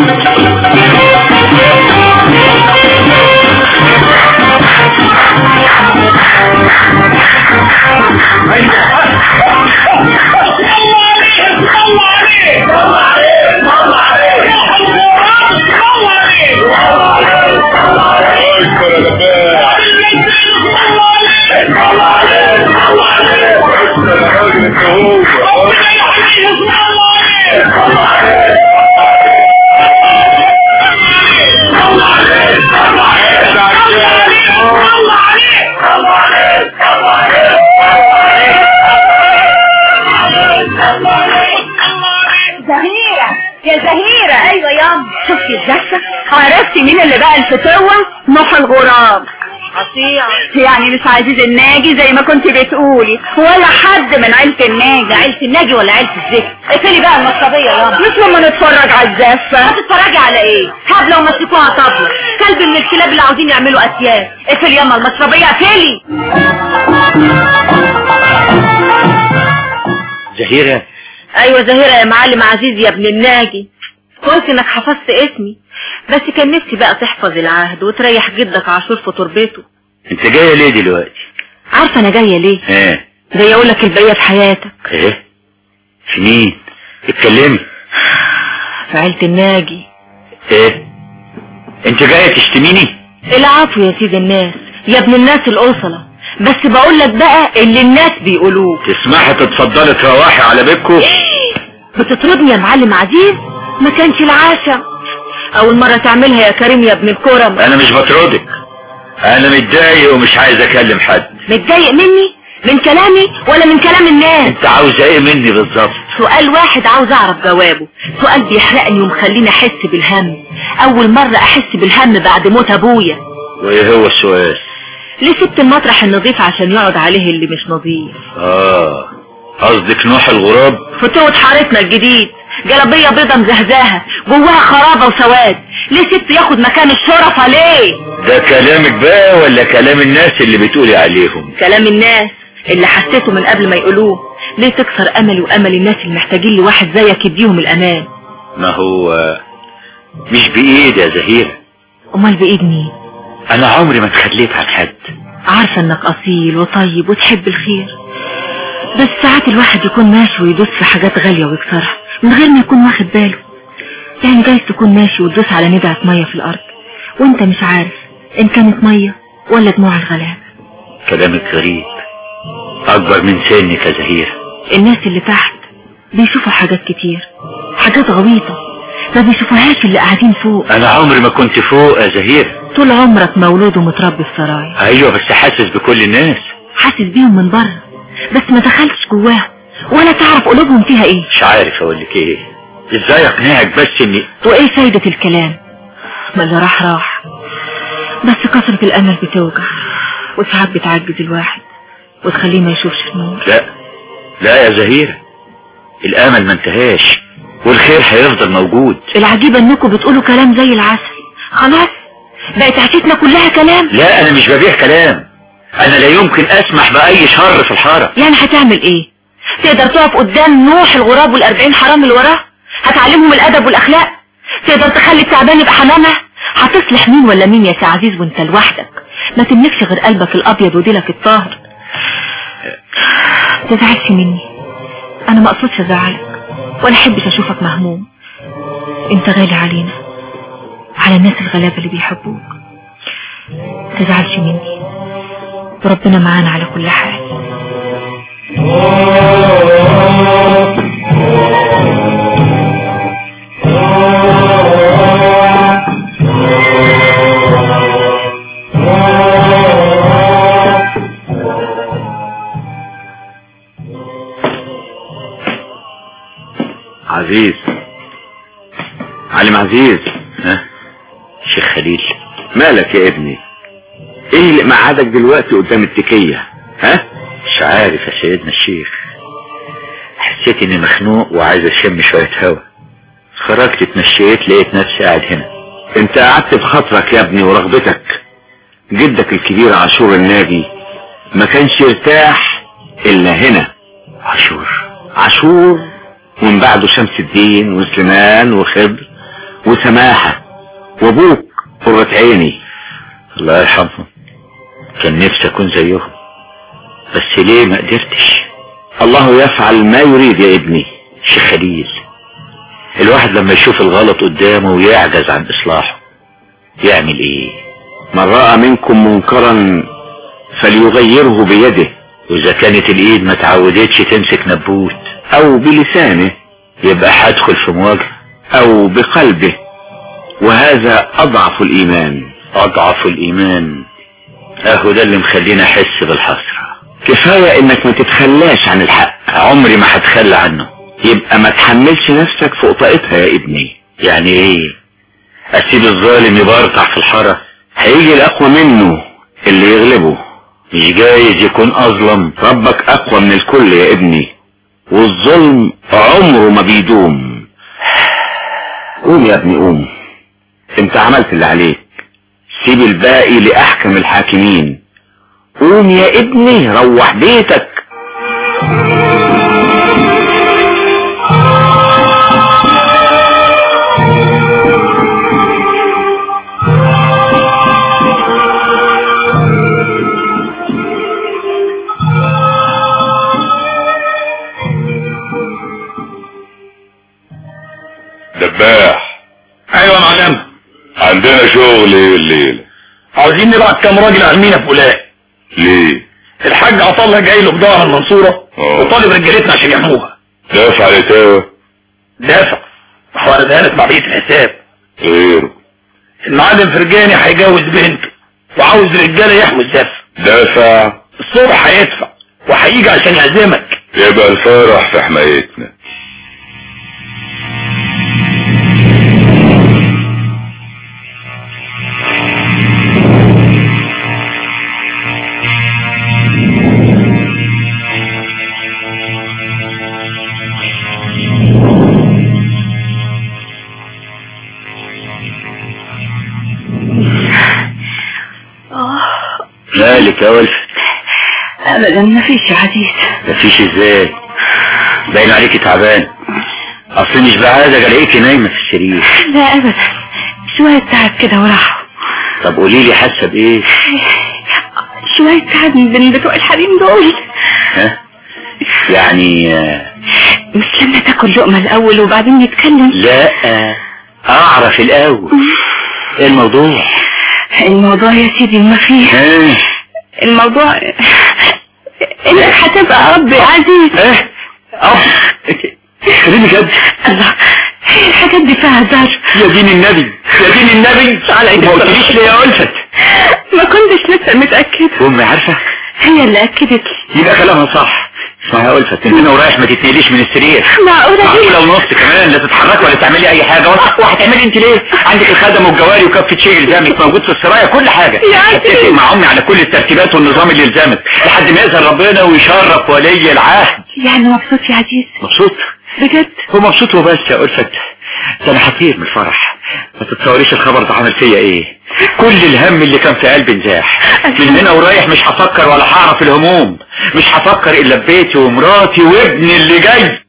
زهيرة يا زهيرة ايوه ياما شفتي الدشة عرفتي مين اللي بقى الفتوة نوح الغراب قطيع يعني مش عزيز الناجي زي ما كنت بتقولي ولا حد من عيلة الناجي عيلة الناجي ولا عيلة الزفت اقفلي بقى المصابية ياما مش لما نتفرج على الزفة هتتفرجي على ايه هبلة ومسكوها طبلة كلب من الكلاب اللي عاوزين يعملوا اسياد اقفلي ياما المصابية اقفلي زهيرة ايوه زهيرة يا معلم عزيز يا ابن الناجي كويس انك حفظت اسمي بس كان نفسي بقى تحفظ العهد وتريح جدك عاشور في تربته انت جاية ليه دلوقتي عارفه انا جايه ليه ايه جايه اقول لك البقيه في حياتك ايه في مين اتكلمي في عيله الناجي ايه انت جاية تشتميني العفو يا سيد الناس يا ابن الناس الأصلة بس بقول لك بقى اللي الناس بيقولوه تسمحي تتفضلي تروحي على بيتكم بتطردني يا معلم عزيز ما كانش العاشا اول مرة تعملها يا كريم يا ابن الكرم انا مش بطردك انا متضايق ومش عايز اكلم حد متضايق مني من كلامي ولا من كلام الناس انت عاوزه ايه مني بالظبط سؤال واحد عاوز اعرف جوابه سؤال بيحرقني ومخليني احس بالهم اول مرة احس بالهم بعد موت ابويا وايه هو السؤال ليه سبت المطرح النظيف عشان يقعد عليه اللي مش نظيف اه قصدك نوح الغراب فتوة حارتنا الجديد جلبية بيضة مزهزاها جواها خرابة وسواد ليه سبت ياخد مكان الشرفة ليه ده كلامك بقى ولا كلام الناس اللي بتقولي عليهم كلام الناس اللي حسيته من قبل ما يقولوه ليه تكسر املي وامل الناس اللي محتاجين لواحد زيك يديهم الامان ما هو مش بايدي يا زهيرة امال بايد مين انا عمري ما اتخليت عن حد عارفة انك اصيل وطيب وتحب الخير بس ساعات الواحد يكون ماشي ويدوس في حاجات غالية ويكسرها من غير ما يكون واخد باله يعني جايز تكون ماشي وتدوس على ندعة مية في الارض وانت مش عارف ان كانت مية ولا دموع الغلاب كلامك غريب اكبر من سنك يا زهيرة الناس اللي تحت بيشوفوا حاجات كتير حاجات غويطة ما بيشوفوهاش اللي قاعدين فوق انا عمري ما كنت فوق يا زهيرة طول عمرك مولود ومتربي في سرايا ايوه بس حاسس بكل الناس حاسس بيهم من بره بس ما دخلتش جواهم ولا تعرف قلوبهم فيها ايه مش عارف اقول لك ايه ازاي اقنعك بس اني وايه فايدة الكلام ما اللي راح راح بس كثرة الامل بتوجع وساعات بتعجز الواحد وتخليه ما يشوفش النور لا لا يا زهيرة الامل ما انتهاش والخير هيفضل موجود العجيب انكم بتقولوا كلام زي العسل خلاص بقت عشتنا كلها كلام لا انا مش ببيع كلام انا لا يمكن اسمح باي شر في الحارة يعني هتعمل ايه تقدر تقف قدام نوح الغراب والاربعين حرام اللي وراه هتعلمهم الادب والاخلاق تقدر تخلي التعبان يبقى حمامة هتصلح مين ولا مين يا سي عزيز وانت لوحدك ما تملكش غير قلبك الابيض وديلك الطاهر تزعلش مني انا ما اقصدش ازعلك ولا احبش اشوفك مهموم انت غالي علينا على الناس الغلابة اللي بيحبوك تزعلش مني وربنا معانا على كل حال عزيز عزيز ها شيخ خليل مالك يا ابني ايه اللي مقعدك دلوقتي قدام التكية ها مش عارف يا سيدنا الشيخ حسيت اني مخنوق وعايز اشم شوية هوا خرجت اتمشيت لقيت نفسي قاعد هنا انت قعدت بخاطرك يا ابني ورغبتك جدك الكبير عاشور الناجي ما كانش يرتاح الا هنا عاشور عاشور ومن بعده شمس الدين وسليمان وخضر وسماحة وابوك قرة عيني الله يرحمهم كان نفسي اكون زيهم بس ليه ما قدرتش الله يفعل ما يريد يا ابني شيخ خليل الواحد لما يشوف الغلط قدامه ويعجز عن اصلاحه يعمل ايه من رأى منكم منكرا فليغيره بيده واذا كانت الايد ما تعودتش تمسك نبوت او بلسانه يبقى هدخل في مواجهة او بقلبه وهذا اضعف الايمان اضعف الايمان اهو ده اللي مخليني احس بالحسرة كفاية انك ما تتخلاش عن الحق عمري ما هتخلى عنه يبقى ما تحملش نفسك فوق طاقتها يا ابني يعني ايه اسيب الظالم يبرطع في الحارة هيجي الاقوى منه اللي يغلبه مش جايز يكون اظلم ربك اقوى من الكل يا ابني والظلم عمره ما بيدوم قوم يا ابني قوم انت عملت اللي عليك سيب الباقي لأحكم الحاكمين قوم يا ابني روح بيتك دباح ايوه يا معلم عندنا شغل ايه الليلة عاوزين نبعت كام راجل علمينا في ولاء ليه الحاج عطله جاي له بضاعه من المنصوره اه. وطالب رجالتنا عشان يحموها دافع لتاوة دافع وحوالدها لك مع بقيه الحساب غيره المعلم فرجاني هيجوز بنته وعاوز رجاله يحموا الزف دافع الصبح هيدفع وهيجي عشان يعزمك يبقى الفرح في حمايتنا مالك يا ولف ابدا ما فيش يا عزيز مفيش ازاي باين عليكي تعبان اصل مش بعادك الاقيكي نايمة في السرير لا ابدا شوية تعب كده وراحوا طب قولي لي حاسة بايه شوية تعب من بتوع الحريم دول ها يعني آه، مش لما تاكل لقمة الاول وبعدين نتكلم لا آه، اعرف الاول ايه الموضوع الموضوع يا سيدي ما فيه ها الموضوع انك هتبقى اب يا عزيز ايه اب كلمي جد الله هي الحاجات دي فيها هزار يا دين النبي يا دين النبي على ايدك ما قلتليش ليه يا ألفت ما كنتش لسه متأكدة امي عارفة هي اللي اكدت لي يبقى كلامها صح اسمعي يا ألفت انت هنا ورايح ما تتنقليش من السرير معقولة معقولة كده ونص كمان لا تتحركي ولا تعملي اي حاجة وهتعملي انت ليه عندك الخدم والجواري وكافة شيء يلزمك موجود في السرايا كل حاجة يا عزيز. اتفق مع امي على كل الترتيبات والنظام اللي يلزمك لحد ما يظهر ربنا ويشرف ولي العهد يعني مبسوط يا عزيز مبسوط بجد هو مبسوط وبس يا ألفت ده انا هطير من الفرح ما تتصوريش الخبر ده عمل فيا ايه كل الهم اللي كان في قلبي انزاح من هنا ورايح مش هفكر ولا هعرف الهموم مش هفكر الا ببيتي ومراتي وابني اللي جاي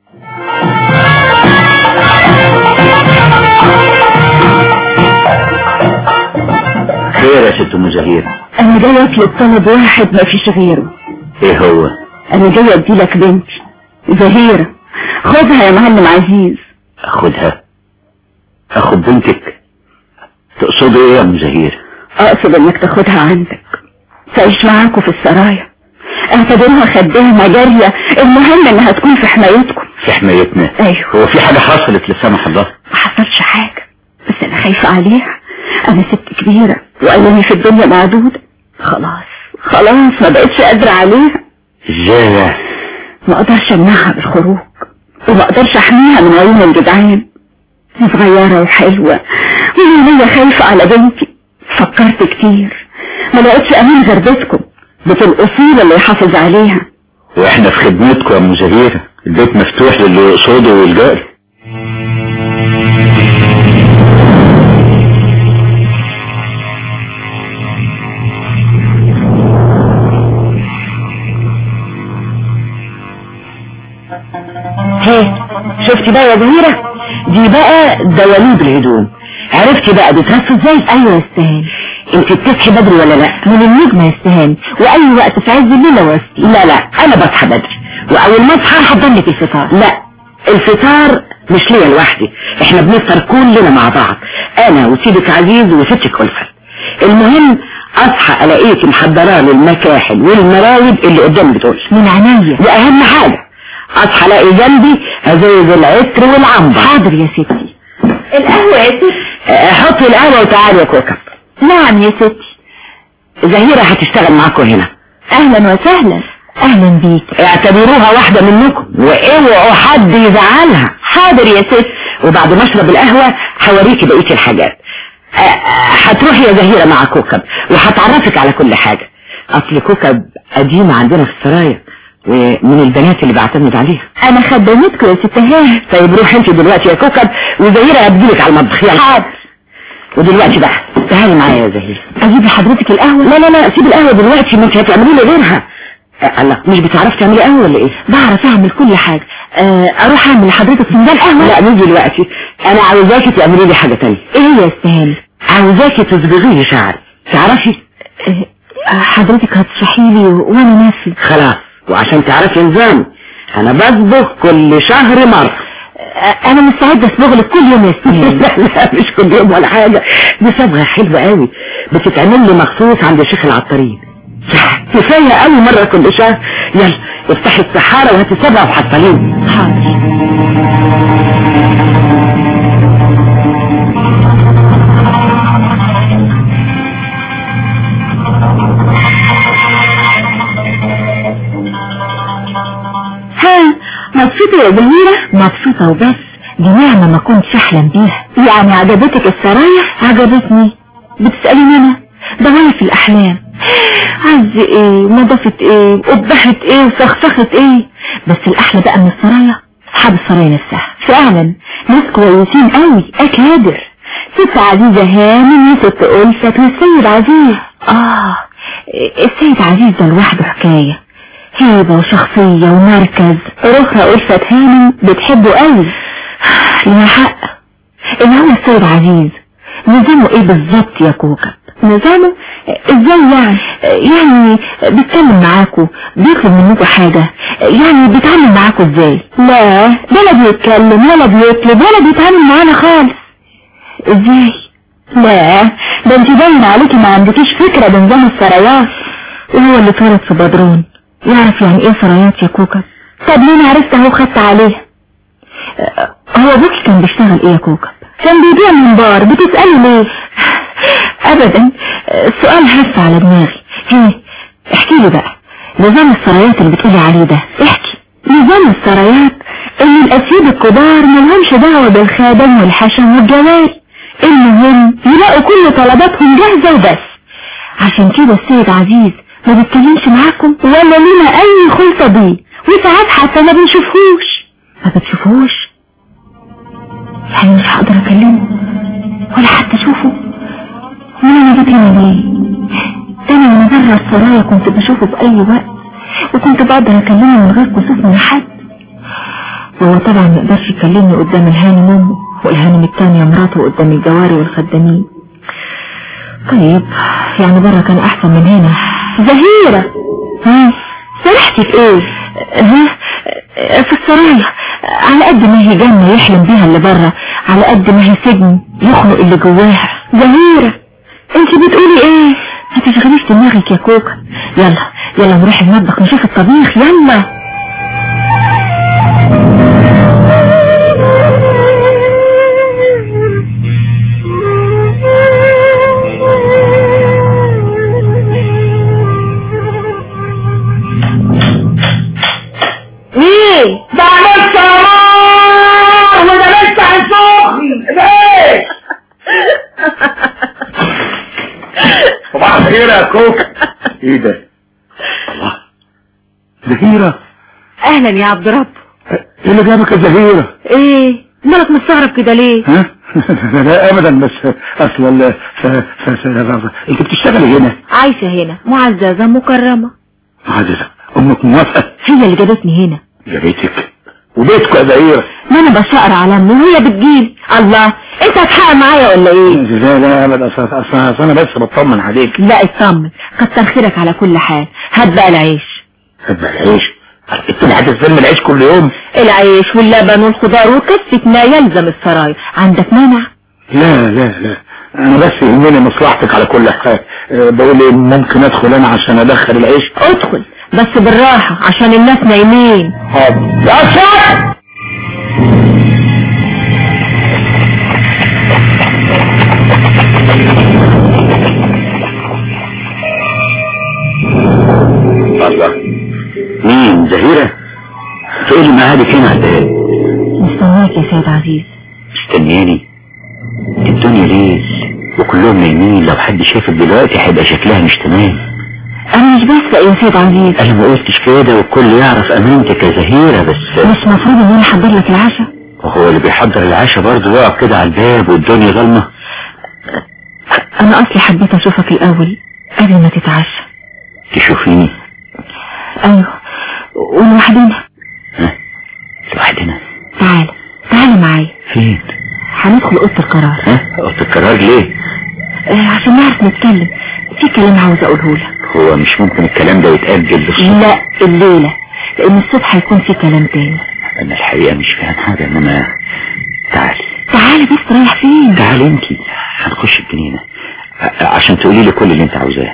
خير يا ست ام زهير انا جاي اطلب طلب واحد ما فيش غيره ايه هو انا جاي ادي لك بنتي زهيرة خدها يا معلم عزيز اخدها اخد بنتك تقصدي ايه يا ام زهير اقصد انك تاخدها عندك تعيش معاكوا في السرايا اعتبرها خدامة جارية المهم انها تكون في حمايتكم في حمايتنا ايوه هو في حاجة حصلت لا سمح الله ما حصلش حاجة بس انا خايفة عليها انا ست كبيرة وايامي في الدنيا معدودة خلاص خلاص ما بقتش قادرة عليها ازاي يعني ما اقدرش امنعها بالخروج وما اقدرش احميها من عيون الجدعان صغيرة وحلوة وهي خايفة على بنتي فكرت كتير ما لقيتش أمين غير بيتكم بيت الأصول اللي يحافظ عليها واحنا في خدمتكم يا ام زهيرة البيت مفتوح للي يقصده والجاري ها شفتي بقى يا زهيرة دي بقى دواليب الهدوم عرفتي بقى بترص ازاي ايوه يا استهان انت بتصحي بدري ولا لا من النجمة يا استهان واي وقت في عز الليل وسطي لا لا انا بصحى بدري واول ما اصحى هحضر لك الفطار لا الفطار مش ليا لوحدي احنا بنفطر كلنا مع بعض انا وسيدك عزيز وستك ألفت المهم اصحى الاقيك محضره لي المكاحل والمراوب اللي قدامي بتقول من عينيا واهم حاجه اصحى الاقي جنبي ازايز العطر والعنبر حاضر يا ستي القهوة يا ستي اه، حطي القهوه وتعالي يا كوكب نعم يا ستي زهيره هتشتغل معاكم هنا اهلا وسهلا اهلا بيك اعتبروها واحدة منكم واوعوا حد يزعلها حاضر يا ستي وبعد ما اشرب القهوة هوريكي بقية الحاجات أ- أ- هتروحي يا زهيرة مع كوكب وهتعرفك على كل حاجة اصل كوكب قديمة عندنا في السرايا ومن البنات اللي بعتمد عليها انا خدمتكم يا ست هاني طيب روحي انت دلوقتي يا كوكب وزهيرة هتجيلك على المطبخ يلا حاضر ودلوقتي بقى تعالي معايا يا زهيرة اجيب لحضرتك القهوة لا لا لا سيب القهوة دلوقتي ما انت هتعملي لي غيرها أه، الله مش بتعرفي تعملي قهوة ولا ايه بعرف اعمل كل حاجة أه اروح اعمل لحضرتك فنجان قهوة لا مش دلوقتي انا عاوزاكي تعملي لي حاجة تانية ايه يا استهاني عاوزاكي تصبغي لي شعري تعرفي أه حضرتك هتشرحي لي وانا ناسي خلاص وعشان تعرفي نظامي انا بصبغ كل شهر مرة أه انا مستعدة اصبغ لك كل يوم يا استهاني لا لا مش كل يوم ولا حاجة دي صبغة حلوة قوي بتتعمل لي مخصوص عند الشيخ العطارين كفاية قوي مرة كل شهر يلا افتحي السحارة وهاتي صبغة وحصليني حاضر ها مبسوطة يا جميلة مبسوطة وبس دي نعمة ما كنتش احلم بيها يعني عجبتك السرايا عجبتني بتسأليني انا ده وانا في الاحلام عز ايه ونظفت ايه وقبحت ايه وسخسخت ايه بس الاحلى بقى من السرايا اصحاب السرايا نفسها فعلا ناس كويسين قوي اكادر ست عزيزة هانم وست ألفت والسيد عزيز اه السيد عزيز ده لوحده حكاية هيبة وشخصية ومركز روحها ألفت هانم بتحبه قوي لها حق ان هو السيد عزيز نظامه ايه بالظبط يا كوكب نظامه ازاي يعني يعني بيتكلم معاكوا بيطلب منكوا حاجة يعني بيتعامل معاكوا ازاي لا ده لا بيتكلم ولا بيطلب ولا بيتعامل معانا خالص ازاي لا ده انت باين عليكي ما عندكيش فكرة بنظام السرايات وهو اللي اتولد في بدرون يعرف يعني ايه سرايات يا كوكب طب ليه انا عرفت اهو خدت عليه أه، هو ابوكي كان بيشتغل ايه يا كوكب كان بيبيع منبار بتسألي ليه ابدا أه، السؤال هف على دماغي هي احكي لي بقى نظام السرايات اللي بتقولي عليه ده احكي نظام السرايات ان الاسياد الكبار ملهمش دعوة بالخادم والحشم والجواري المهم يلاقوا كل طلباتهم جاهزة وبس عشان كده السيد عزيز ما بيتكلمش معاكم ولا لنا اي خلطة بيه وساعات حتى ما بنشوفهوش ما بتشوفهوش يعني مش هقدر اكلمه ولا حتى اشوفه مين انا جيت هنا ليه ده انا وانا بره السرايا كنت بشوفه في اي وقت وكنت بقدر اكلمه من غير كسوف من حد وهو طبعا ما يقدرش يكلمني قدام الهانم امه والهانم التانية مراته قدام الجواري والخدامين طيب يعني بره كان احسن من هنا زهيرة ها سرحتي في ايه ها في السرايا على قد ما هي جنة يحلم بيها اللي بره على قد ما هي سجن يخنق اللي جواها زهيرة انت بتقولي ايه ما تشغليش دماغك يا كوكا يلا يلا نروح المطبخ نشوف الطبيخ يلا مين؟ ده لسه نار وده لسه هيسخن لك اهو ايه ده الله زهيرة اهلا يا عبد رب ايه اللي جابك يا زهيرة ايه مالك مستغرب كده ليه ها لا ابدا بس اصل ال- ف... ف... ف... انت بتشتغلي هنا عايشة هنا معززة مكرمة عزيزة امك موافقة هي اللي جابتني هنا يا بيتك وبيتك يا زهيرة ما انا بشقر على امي وهي بتجيلي الله انت هتحقق معايا ولا ايه لا لا ابدا اصل اصل أصل انا بس بطمن عليك لا اطمن كتر خيرك على كل حال هات بقى العيش هبقى العيش انت اللي هتستلم العيش كل يوم العيش واللبن والخضار وكفة ما يلزم السرايا عندك مانع لا لا لا انا بس يهمني مصلحتك على كل حال أه، بقول إيه، ممكن ادخل انا عشان ادخل العيش ادخل بس بالراحة عشان الناس نايمين حاضر يا شاطر الله مين زهيرة ايه اللي معادك هنا على الباب مستناك يا سيد عزيز مستنياني الدنيا ليل وكلهم نايمين لو حد شافك دلوقتي هيبقى شكلها مش تمام انا مش بسرق يا سيد عزيز انا ما قلتش كده والكل يعرف امانتك يا زهيرة بس مش مفروض ان انا احضر لك العشاء وهو اللي بيحضر العشاء برضه يقف كده على الباب والدنيا ظلمة انا اصلي حبيت اشوفك الاول قبل ما تتعشى تشوفيني ايوه ولوحدنا ها لوحدنا تعال تعال معايا فين هندخل اوضه القرار ها قلت القرار ليه آه عشان نعرف نتكلم في كلام عاوز اقوله لك هو مش ممكن الكلام ده يتأجل للصبح لا الليلة لان الصبح هيكون في كلام تاني انا الحقيقة مش فاهم حاجة انما تعالي تعال بس رايح فين تعالي انتي هنخش الجنينة ع- عشان تقولي لي كل اللي انت عاوزاه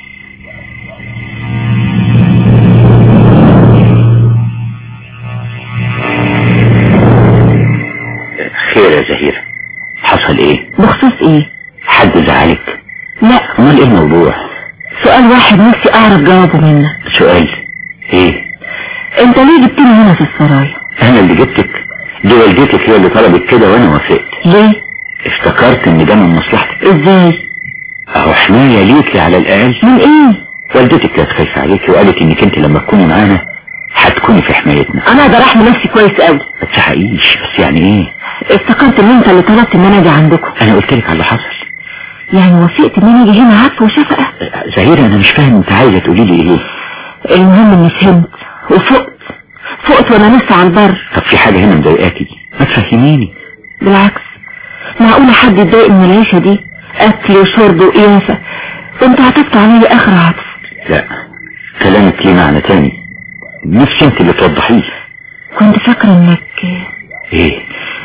خير يا زهيرة حصل ايه بخصوص ايه حد زعلك لا امال ايه الموضوع سؤال واحد نفسي اعرف جوابه منك سؤال ايه انت ليه جبتني هنا في السرايا انا اللي جبتك دي والدتك هي اللي طلبت كده وانا وافقت ليه افتكرت ان ده من مصلحتك ازاي اهو حماية ليكي على الاقل من ايه والدتك كانت خايفة عليكي وقالت انك انت لما تكوني معانا هتكوني في حمايتنا انا اقدر احمي نفسي كويس قوي ما تحقيقيش بس يعني ايه افتكرت ان انت اللي طلبت ان انا اجي عندكم انا قلت لك على اللي حصل يعني وافقت ان انا اجي هنا عطف وشفقة زهيرة انا مش فاهم انت عايزة تقولي لي ايه المهم اني فهمت وفقت فقت وانا لسه على البر طب في حاجة هنا مضايقاكي ما تفهميني بالعكس معقولة حد يتضايق من العيشة دي اكل وشرب وقيافة وانت عطفت عليا اخر عطف لا كلامك ليه معنى تاني نفسي انت اللي توضحيه كنت فاكرة انك ايه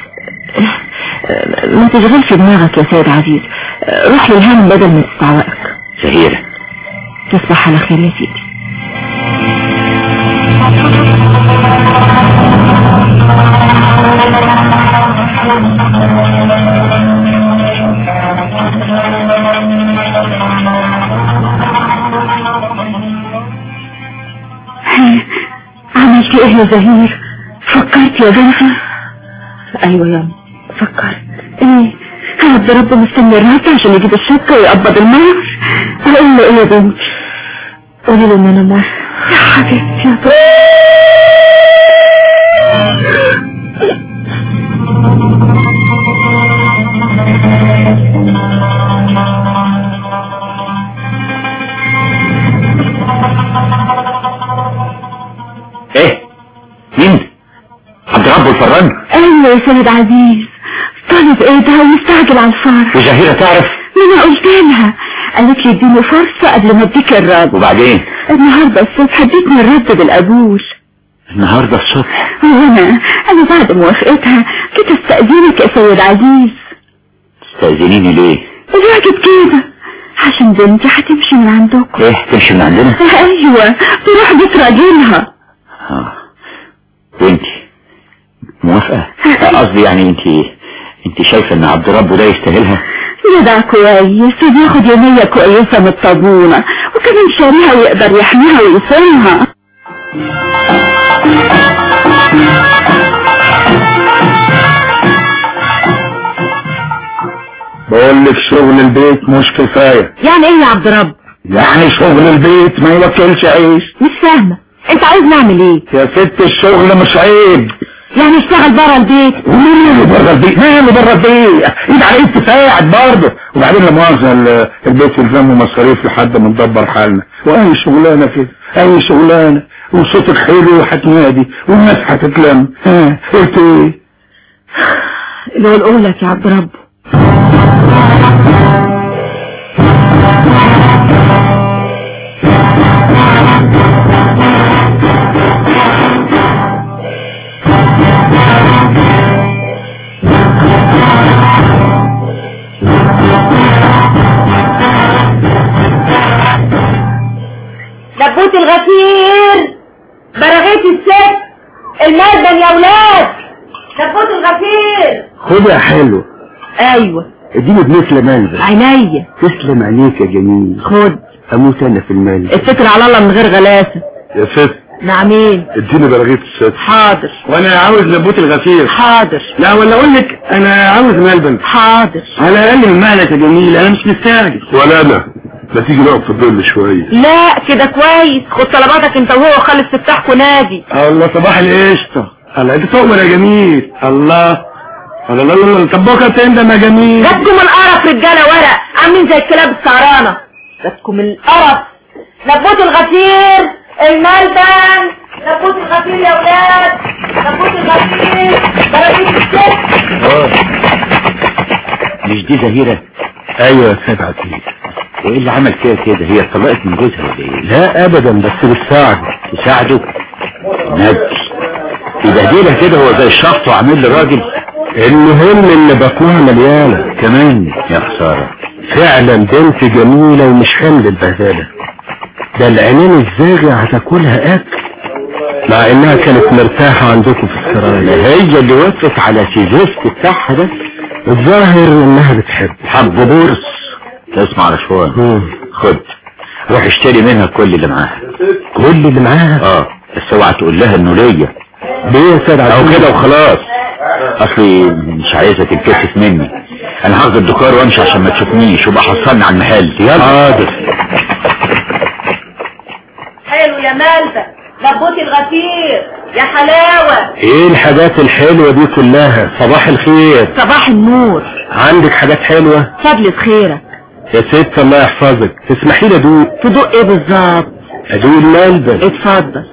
ما تشغلش دماغك يا سيد عزيز روح للهم بدل ما تستعوقك زهيرة تصبح على خير يا سيدي عملت ايه يا زهير فكرت يا بنتي ايوه يا أمي، فكرت ايه عبد رب مستني الرهط عشان يجيب الشبكة ويقبض المهر اقول له ايه يا بنتي قولي له ان انا موافقة يا حبيبتي يا طيب ايه مين عبد رب الفران ايوه يا سيد عزيز طالب ايه ده ومستعجل على الفرح وزهيرة تعرف ما انا قلت لها قالت لي اديني فرصة قبل ما اديك الرد وبعدين النهاردة الصبح اديتني الرد بالقبول النهاردة الصبح وانا انا بعد موافقتها كنت استأذنك يا سيد عزيز تستأذنيني ليه الواجب كده عشان بنتي هتمشي من عندكم ايه تمشي من عندنا ايوه تروح بيت راجلها اه وانتي موافقة قصدي يعني انتي انتي شايفة ان عبد رب ده يستاهلها يدع كويس وبياخد يومية كويسة من الطابونة وكمان شاريها ويقدر يحميها ويصونها بقول لك شغل البيت مش كفاية يعني ايه يا عبد رب يعني شغل البيت ما يوكلش عيش مش فاهمة انت عايز نعمل ايه يا ست الشغل مش عيب يعني اشتغل برا البيت ومين اللي بره البيت مين اللي بره البيت ايد على ايد تساعد برضه وبعدين لا مؤاخذه ال- البيت يلزمه مصاريف لحد ما ندبر حالنا واي شغلانه كده اي شغلانه وصوتك حلو وهتنادي والناس هتتلم ها قلت ايه اللي هو لك يا عبد ربه دبوت الغفير برغيت الست المدن يا ولاد دبوت الغفير خد يا حلو ايوه اديني بمثل منزل عينيا تسلم عليك يا جميل خد اموت انا في المنزل اتكل على الله من غير غلاسة يا ست نعمين اديني برغيت الست حاضر وانا عاوز نبوت الغفير حاضر لا ولا اقول لك انا عاوز ملبن حاضر على اقل من مالك يا جميل انا مش مستعجل ولا انا ما تيجي نقف في الظل شويه لا كده كويس خد طلباتك انت وهو خالص تفتحكوا نادي الله صباح القشطه الله انت تؤمر يا جميل الله الله الله الله طب بكره تندم يا جميل جاتكم القرف رجاله ورق عاملين زي الكلاب السعرانه جاتكم القرف دبوت الغفير الملبن دبوت الغفير يا ولاد دبوت الغفير برغيت الست مش دي زهيرة ايوه يا سيد عزيز وايه اللي عمل فيها كده هي اتطلقت من جوزها ولا ايه لا ابدا بس بتساعده تساعده نجل يبهدلها كده هو زي الشخص وعامل لي راجل المهم ان بطنها مليانه كمان يا خسارة فعلا بنت جميله ومش حمل البهدله ده العينين الزاغية هتاكلها اكل مع انها كانت مرتاحة عندكم في السرايا هي اللي وقفت على سيزوست بتاعها ده الظاهر انها بتحب حب بورس اسمع يا شوان خد روح اشتري منها كل اللي معاها كل اللي معاها اه بس اوعى تقول لها انه ليا ليه يا سيد او عزيز كده وخلاص اصلي مش عايزة تتكسف مني انا هاخد الدكار وامشي عشان ما تشوفنيش وبقى حصلني على المحل يلا حاضر حلو يا ملبن دبوت الغفير يا حلاوه ايه الحاجات الحلوة دي كلها صباح الخير صباح النور عندك حاجات حلوة فضلة خيرك يا ست الله يحفظك تسمحي لي ادوق تدق ايه بالظبط ادوق الملبن اتفضل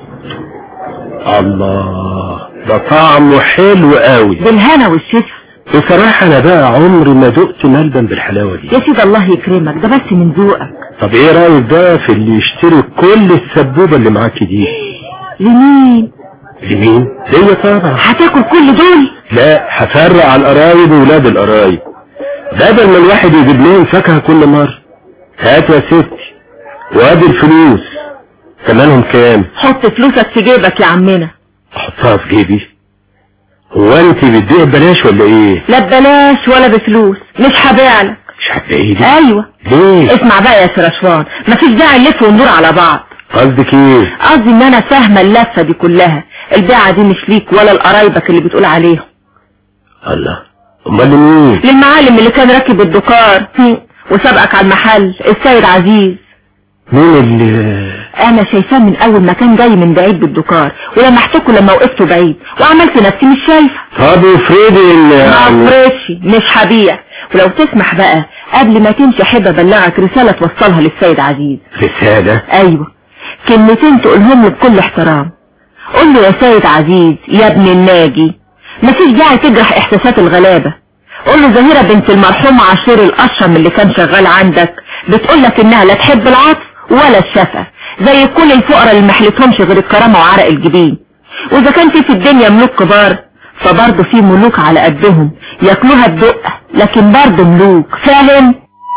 الله ده طعمه حلو قوي بالهنا والشفا بصراحة انا بقى عمري ما دقت ملبن بالحلاوة دي يا سيدي الله يكرمك ده بس من ذوقك طب ايه رأيك بقى في اللي يشتري كل السبوبة اللي معاكي دي لمين لمين؟ ليا طبعا هتاكل كل دول لا هفرق على القرايب وولاد القرايب بدل ما الواحد يجيب لهم فاكهة كل مرة هات يا ستي وادي الفلوس ثمنهم كام؟ حط فلوسك في جيبك يا عمنا احطها في جيبي هو انت بتبيع ببلاش ولا ايه؟ لا ببلاش ولا بفلوس مش هبيعلك مش هتبيعي دي ايوه ليه؟ اسمع بقى يا سرشوان مفيش داعي نلف وندور على بعض قصدك ايه؟ قصدي ان انا فاهمه اللفه دي كلها البيعه دي مش ليك ولا لقرايبك اللي بتقول عليهم الله امال مين؟ للمعالم اللي كان راكب الدكار هم، وسابقك على المحل السيد عزيز مين اللي انا شايفاه من اول ما كان جاي من بعيد بالدكار ولما احتكوا لما وقفته بعيد وعملت نفسي مش شايفه طب افرضي ان ما يعني افرضش مش هبيع ولو تسمح بقى قبل ما تمشي احب ابلغك رساله توصلها للسيد عزيز رسالة ايوه كلمتين تقولهم له بكل احترام قول له يا سيد عزيز يا ابن الناجي مفيش داعي تجرح احساسات الغلابة قول له زهيرة بنت المرحوم عاشور الاشرم اللي كان شغال عندك بتقول لك انها لا تحب العطف ولا الشفقة زي كل الفقراء اللي محلتهمش غير الكرامة وعرق الجبين واذا كان في في الدنيا ملوك كبار فبرضه في ملوك على قدهم ياكلوها الدقة لكن برضه ملوك فاهم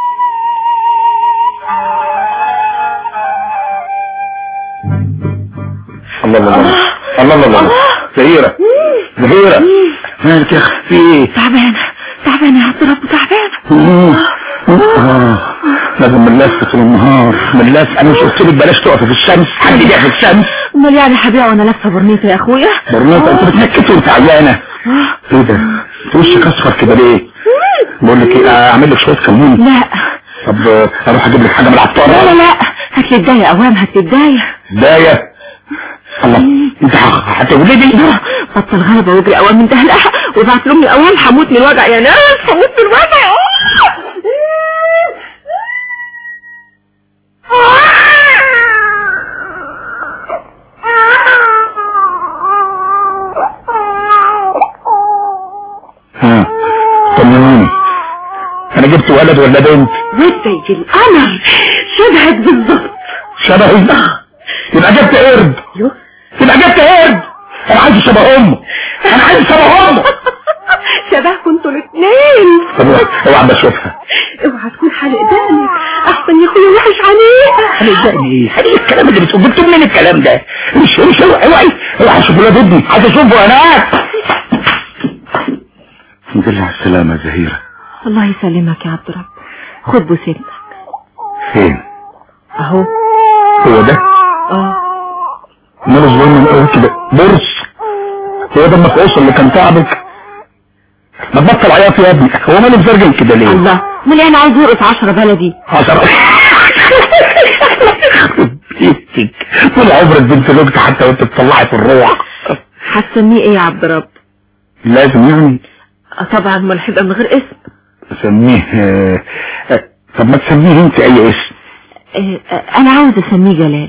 الله الله الله الله الله الله زهيرة زهيرة مالك يا اخي في ايه؟ تعبانة تعبانة يا عبد رب تعبانة اه لازم من لفة طول النهار من لفة انا مش قلت لك بلاش تقف في الشمس حد يقف في الشمس امال يعني هبيع وانا لابسه برنيطه يا اخويا برنامج انت بتنكت وانت عيانة ايه ده؟ انت وشك اصفر كده ليه؟ بقول لك ايه اعمل لك شوية كمون لا طب آه، اروح اجيب لك حاجه من العطار لا لا لا هات لي الدايه اوام هات لي الدايه دايه الله انت ه- هتولدي بطل غلبة واجري اوام من دهلها وابعت لامي اوام هموت من الوجع يا ناس هموت من الوجع ها طمنوني انا جبت ولد ولا بنت ودي القمر شبهك بالظبط شبهي يبقى جبت قرد يو. يبقى جبت قرد انا عايز شبه امه انا عايز شبه امه شبهكم انتوا الاثنين طب اوعى بشوفها اوعى تكون حالق دقنك احسن يا اخويا وحش عليك هنبدأني ايه هنبدأ الكلام اللي بتقول جبتوا منين الكلام ده مش مش اوعي اوعي اوعى اشوف ولاد ابني عايز اشوفه هناك الحمد لله على السلامة يا زهيرة الله يسلمك يا عبد رب خد بوسيلتك فين اهو هو ده اه ماله صغير من قوي كده برص هو ده المفقوص اللي كان تعبك ما تبطل عياط يا ابني هو ماله مزرجل كده ليه الله من انا عايز يرقص عشرة بلدي عشرة يخرب بيتك طول عمرك بنت لوجت حتى وانت بتطلعي في الروح هتسميه ايه يا عبد رب لازم يعني آه طبعا ما هيبقى من غير اسم اسميه آه، آه، طب ما تسميه انت اي اسم آه آه انا عاوز اسميه جلال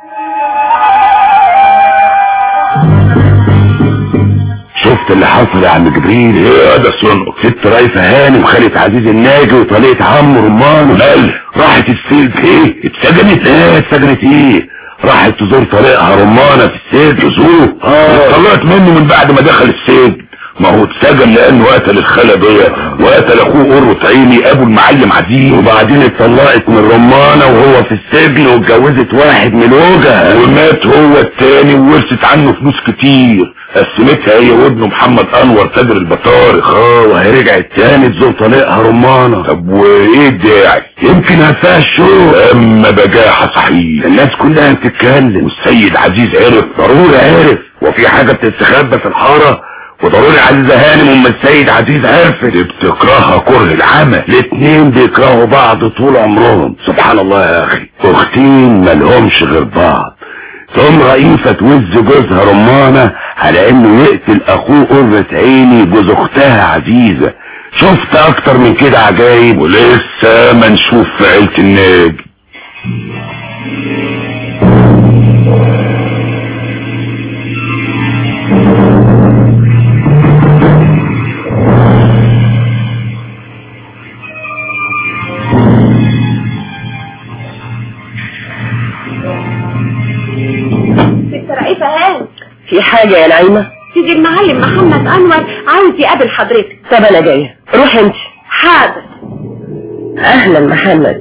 شفت اللي حصل يا عم جبريل ايه ده صنق ست رايفه هاني وخالة عزيز الناجي وطليقة عم رمان مال راحت السجن ايه اتسجنت ايه اتسجنت ايه راحت تزور طريقها رمانة في السجن تزور اه طلعت منه من بعد ما دخل السجن ما هو اتسجن لانه قتل الخالة دي وقتل اخوه قرة عيني ابو المعلم عزيز وبعدين اتطلقت من رمانة وهو في السجن واتجوزت واحد من وجه ومات هو التاني وورثت عنه فلوس كتير قسمتها هي وابنه محمد انور تاجر البطارخ اه وهي رجعت تاني تزور طليقها رمانة طب وايه الداعي يمكن هفاها الشغل اما بجاحة صحيح الناس كلها بتتكلم والسيد عزيز عرف ضروري عرف وفي حاجة بتستخبى في الحارة وضروري عزيزة هانم ام السيد عزيز عرفت دي بتكرهها كره العمى الاتنين بيكرهوا بعض طول عمرهم سبحان الله يا اخي اختين ملهمش غير بعض ثم رئيفة توز جوزها رمانة على انه يقتل اخوه قرة عيني جوز اختها عزيزة شفت اكتر من كده عجايب ولسه ما نشوف في عيلة الناجي ست رئيفة هاني في حاجة يا نعيمة سيدي المعلم محمد انور عاوز يقابل حضرتك طب انا جاية روح انت حاضر اهلا محمد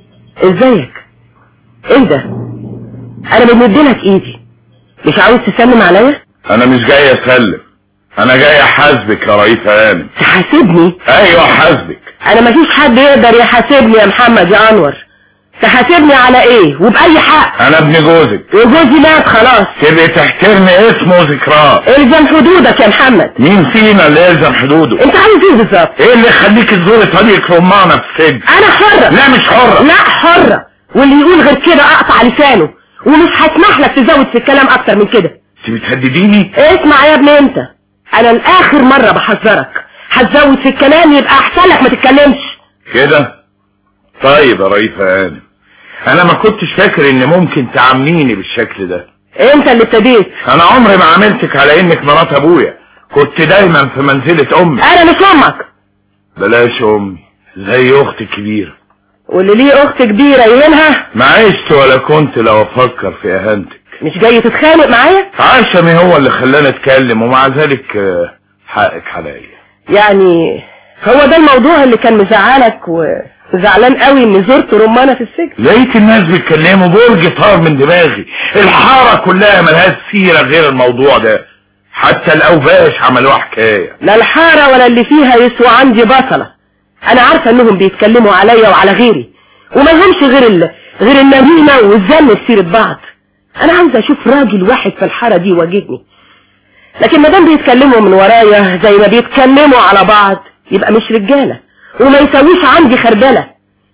ازيك ايه ده انا بمدلك ايدي مش عاوز تسلم عليا انا مش جاي اسلم انا جاي احاسبك يا رئيس هانم تحاسبني ايوه احاسبك انا مفيش حد يقدر يحاسبني يا محمد يا انور تحاسبني على ايه وبأي حق انا ابن جوزك وجوزي مات خلاص تبقي تحترمي اسمه وذكراه الزم حدودك يا محمد مين فينا اللي يلزم حدوده انت عايز ايه بالظبط ايه اللي يخليك تزوري طريق رمانة في السجن انا حرة لا مش حرة لا حرة واللي يقول غير كده اقطع لسانه ومش هسمح لك تزود في الكلام اكتر من كده انت بتهدديني اسمع يا ابني انت انا الاخر مرة بحذرك هتزود في الكلام يبقى احسن لك ما تتكلمش كده طيب يا رئيس هانم انا ما كنتش فاكر ان ممكن تعامليني بالشكل ده انت اللي ابتديت انا عمري ما عاملتك على انك مرات ابويا كنت دايما في منزلة امي انا مش امك بلاش امي زي اختي الكبيرة واللي ليه اخت كبيرة يهينها ما عشت ولا كنت لو افكر في اهانتك مش جاي تتخانق معايا عشمي هو اللي خلاني اتكلم ومع ذلك آه، حقك عليا يعني هو ده الموضوع اللي كان مزعلك وزعلان قوي اني زرت رمانة في السجن لقيت الناس بيتكلموا برج طار من دماغي الحارة كلها ملهاش سيرة غير الموضوع ده حتى الاوباش عملوها حكاية لا الحارة ولا اللي فيها يسوى عندي بصلة انا عارفة انهم بيتكلموا عليا وعلى غيري وما لهمش غير ال... غير النميمة والذم في سيرة بعض انا عاوزة اشوف راجل واحد في الحارة دي يواجهني لكن ما دام بيتكلموا من ورايا زي ما بيتكلموا على بعض يبقى مش رجالة وما يسويش عندي خربلة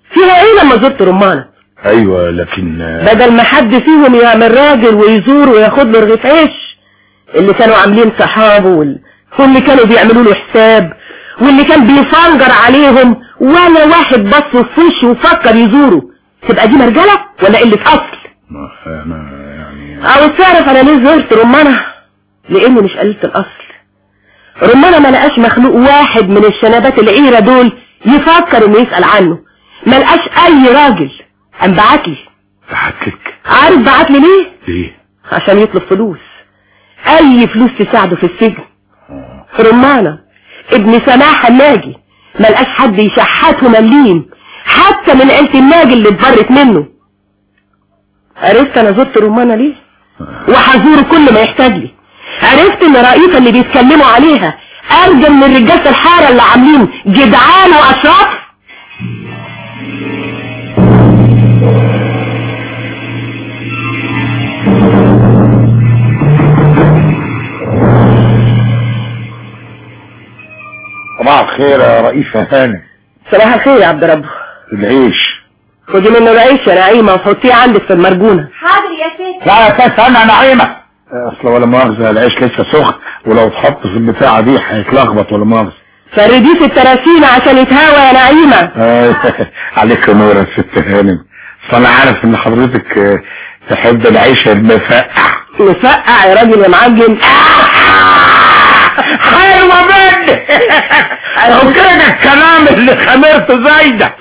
فيها ايه لما زرت رمانة ايوه لكن آه، بدل ما حد فيهم يعمل راجل ويزور وياخد له رغيف عيش اللي كانوا عاملين صحابه وال- واللي كانوا بيعملوا له حساب واللي كان بيفنجر عليهم ولا واحد بص في وشه وفكر يزوره تبقى دي مرجلة ولا قلة اصل ما انا يعني عاوز تعرف انا ليه زرت رمانة لاني مش قلة الاصل رمانة ما لقاش مخلوق واحد من الشنبات العيرة دول يفكر انه يسأل عنه ما لقاش اي راجل قام بعتلي ضحكك عارف بعتلي ليه ليه عشان يطلب فلوس اي فلوس تساعده في السجن رمانة ابن سماح الناجي ما لقاش حد يشحته مليم حتى من عيلة الناجي اللي اتبرت منه عرفت انا زرت رمانة ليه وحزوره كل ما يحتاج لي عرفت ان رئيسة اللي بيتكلموا عليها ارجل من رجالة الحارة اللي عاملين جدعان واشراف صباح الخير يا رئيس هانم صباح الخير يا عبد ربه العيش خدي منه العيش يا نعيمة وحطيه عندك في المرجونة حاضر يا ست لا يا ست انا نعيمة اصل ولا مؤاخذة العيش لسه سخن ولو اتحط في البتاعة دي هيتلخبط ولا مؤاخذة فرديه في التراسينة عشان يتهوى يا نعيمة آه، عليك نور يا ست هانم فانا عارف ان حضرتك آه، تحب العيش المفقع مفقع يا راجل يا معجن حلوة مني لو كده الكلام اللي خمرته زايدة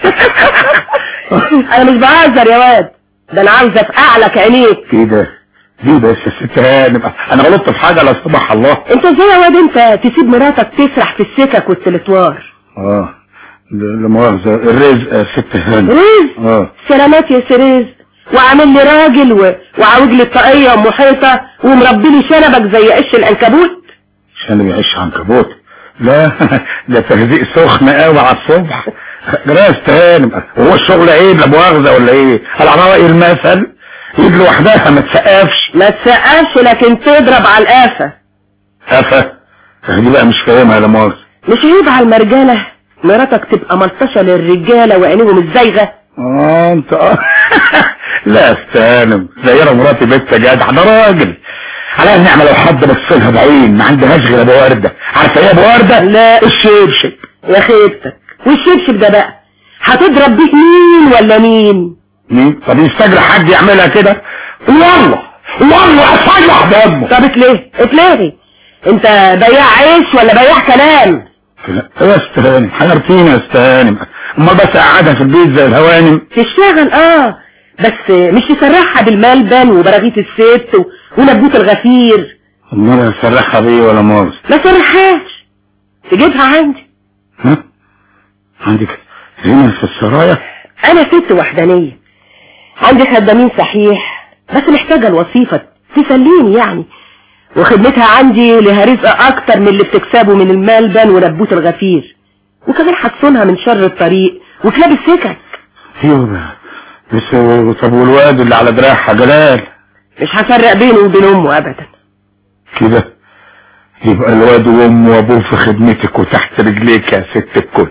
انا مش بهزر يا واد ده انا عاوز افقع لك عينيك كده دي بس يا ست هانم انا غلطت في حاجة لا سمح الله انت ازاي يا واد انت تسيب مراتك تسرح في السكك والتلتوار اه ل- لا مؤاخذة الرزق يا ست هانم رزق اه سلامات يا سريز وعامل لي راجل و... وعاوج لي الطاقية ومحيطة ومربي لي شنبك زي قش العنكبوت عشان بيعيش عنكبوت لا ده تهزيق سخن قوي على الصبح جراس تاني هو الشغل عيب لا مؤاخذة ولا ايه على رأي المثل ايد لوحدها ما تسقفش ما تسقفش لكن تضرب على القافة قفا دي بقى مش فاهمها لا مؤاخذة مش عيب على المرجالة مراتك تبقى ملطشة للرجالة وعينيهم الزايغة اه انت اه لا استهانم زينا مراتي بنت جدع ده راجل على النعمة لو حد بص لها بعين ما عندهاش غير ابو وردة عارفة ايه ابو وردة؟ لا. الشبشب يا خيبتك والشبشب ده بقى هتضرب بيه مين ولا مين مين؟ طب يستجرى حد يعملها كده والله والله اصيح دمه طب اتليه اتلغي انت بياع عيش ولا بياع كلام لا يا استهانم حيرتيني يا استهانم امال بس قعدها في البيت زي الهوانم تشتغل اه بس مش تسرحها بالملبن وبراغيث الست و- ونبوت الغفير امال اسرحها بيه ولا مؤاخذة ما سرحهاش تجيبها عندي ها؟ عندك هنا في السرايا انا ست وحدانية عندي خدامين صحيح بس محتاجة الوظيفة تسليني يعني وخدمتها عندي لها رزق اكتر من اللي بتكسبه من الملبن ونبوت الغفير وكمان حصنها من شر الطريق وكلاب السكك ايوه بقى. بس طب والواد اللي على دراعها جلال مش هفرق بينه وبين امه ابدا كده يبقى الواد وامه وابوه في خدمتك وتحت رجليك يا ست الكل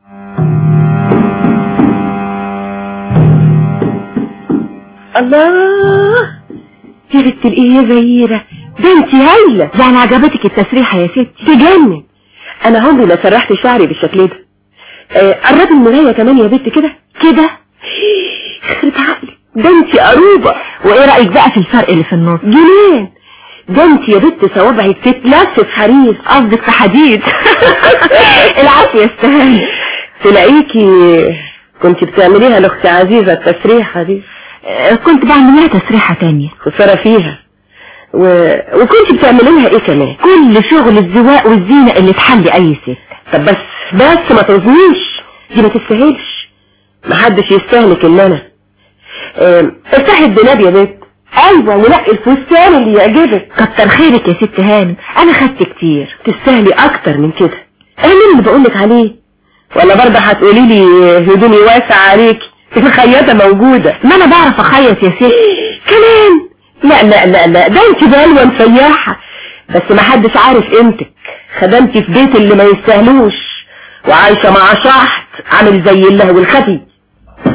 الله يا بنت الايه يا زهيرة ده انت هايلة يعني عجبتك التسريحة يا ستي تجنن انا عمري ما سرحت شعري بالشكل ده آه، قربي المراية كمان يا بنت كده كده يخرب عقلي ده انت قروبة وايه رأيك بقى في الفرق اللي في النص جنان ده انت يا بنت صوابعك تتلف في حرير قصدك في حديد العافية يستاهل تلاقيكي كنت بتعمليها لاختي عزيزة التسريحة دي كنت بعمل لها تسريحة تانية خسارة فيها و... وكنت بتعملي لها ايه كمان كل شغل الزواق والزينة اللي تحلي اي ست طب بس بس ما تظنيش دي ما تستاهلش محدش يستهلك ان انا ام، افتحي الدولاب يا بنت ايوه ونقي الفستان اللي يعجبك كتر خيرك يا ست هانم انا خدت كتير تستاهلي اكتر من كده انا اللي بقولك عليه ولا برضه هتقولي لي هدومي واسع عليكي الخياطة موجودة ما انا بعرف اخيط يا ست كمان لا لا لا لا ده انت بلوة مسيحة بس ما حدش عارف قيمتك خدمتي في بيت اللي ما يستاهلوش وعايشة مع شحط عامل زي اللهو الخفي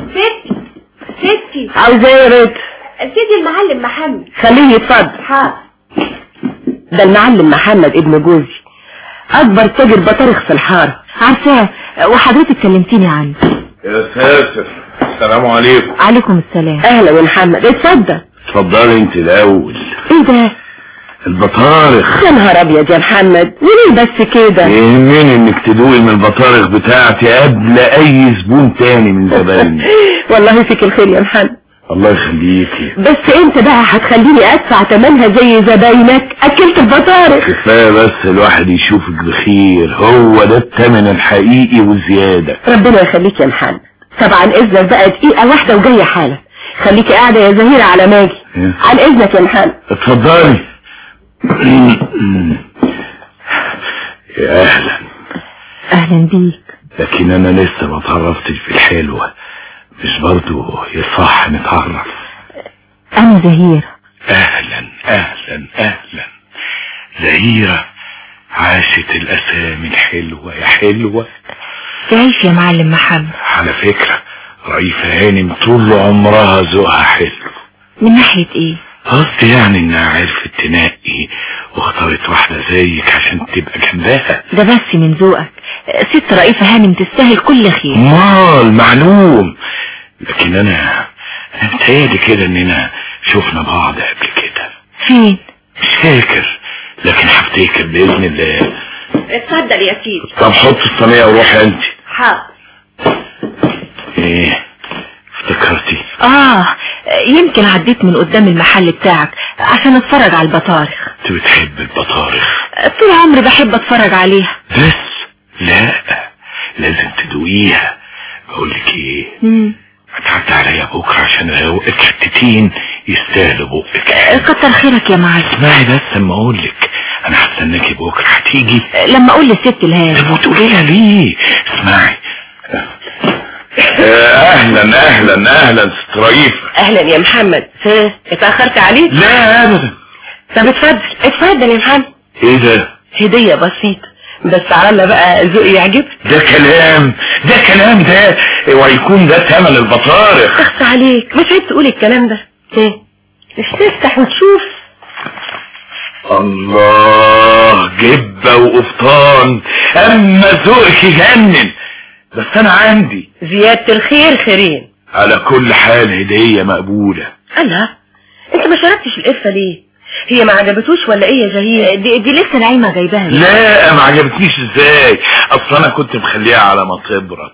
حبيبتي عاوزة ايه يا بنت سيدي المعلم محمد خليه يتفضل حاضر ده المعلم محمد ابن جوزي اكبر تاجر بطارخ في الحارة عارفاه وحضرتك كلمتيني عنه يا ساتر السلام عليكم عليكم السلام اهلا يا محمد اتفضل اتفضلي انت الاول ايه ده البطارخ يا نهار ابيض يا محمد وليه بس كده يهمني انك تدوقي من البطارخ بتاعتي قبل اي زبون تاني من زبايني والله فيك الخير يا محمد الله يخليكي بس انت بقى هتخليني ادفع تمنها زي زباينك اكلت البطارخ كفايه بس الواحد يشوفك بخير هو ده التمن الحقيقي وزياده ربنا يخليك يا محمد طبعا اذنك بقى دقيقة واحدة وجاية حالا خليكي قاعدة يا زهيرة على ماجي إيه؟ عن اذنك يا محمد اتفضلي يا اهلا اهلا بيك لكن انا لسه ما اتعرفتش في الحلوة مش برضو يصح نتعرف انا زهير اهلا اهلا اهلا زهيرة عاشت الاسامي الحلوة يا حلوة تعيش يا معلم محمد على فكرة رئيفة هانم طول عمرها ذوقها حلو من ناحية ايه قصدي يعني انها عرفت تنقي واختارت واحدة زيك عشان تبقى جنبها ده بس من ذوقك ست رئيفة هانم تستاهل كل خير مال معلوم لكن انا انا متهيألي كده اننا شفنا بعض قبل كده فين مش فاكر لكن هفتكر باذن الله اتفضل يا سيدي طب حط الصينية وروحي انت حاضر ايه افتكرتي اه يمكن عديت من قدام المحل بتاعك عشان اتفرج على البطارخ انت بتحب البطارخ طول عمري بحب اتفرج عليها بس لا لازم تدوقيها بقولك ايه مم. هتعدي عليا بكرة عشان اروقك حتتين يستاهلوا بقك كتر خيرك يا معلم اسمعي بس اما اقولك انا هستناكي بكرة هتيجي لما اقول للست الهانم طب وتقولي لها ليه اسمعي اهلا اهلا اهلا ست رئيف اهلا يا محمد ها اتأخرت عليك لا ابدا طب اتفضل اتفضل يا محمد ايه ده هدية بسيطة بس على بقى ذوقي يعجبك ده كلام ده كلام ده ويكون ده ثمن البطارخ اخص عليك مش عيب تقول الكلام ده ايه مش تفتح وتشوف الله جبة وقفطان اما ذوقك يجنن بس انا عندي زيادة الخير خيرين على كل حال هدية مقبولة الله انت ما شربتش القرفة ليه هي ما عجبتوش ولا ايه يا زهير دي, دي لسه نايمة جايباها لي. لا ما عجبتنيش ازاي اصل انا كنت مخليها على ما تبرد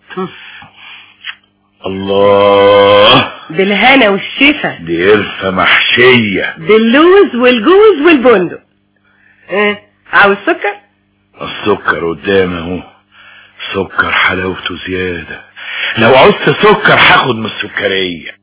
الله بالهنا والشفا دي قرفة محشية باللوز والجوز والبندق اه عاوز سكر السكر قدامي اهو سكر حلاوته زيادة لو عوزت سكر هاخد من السكرية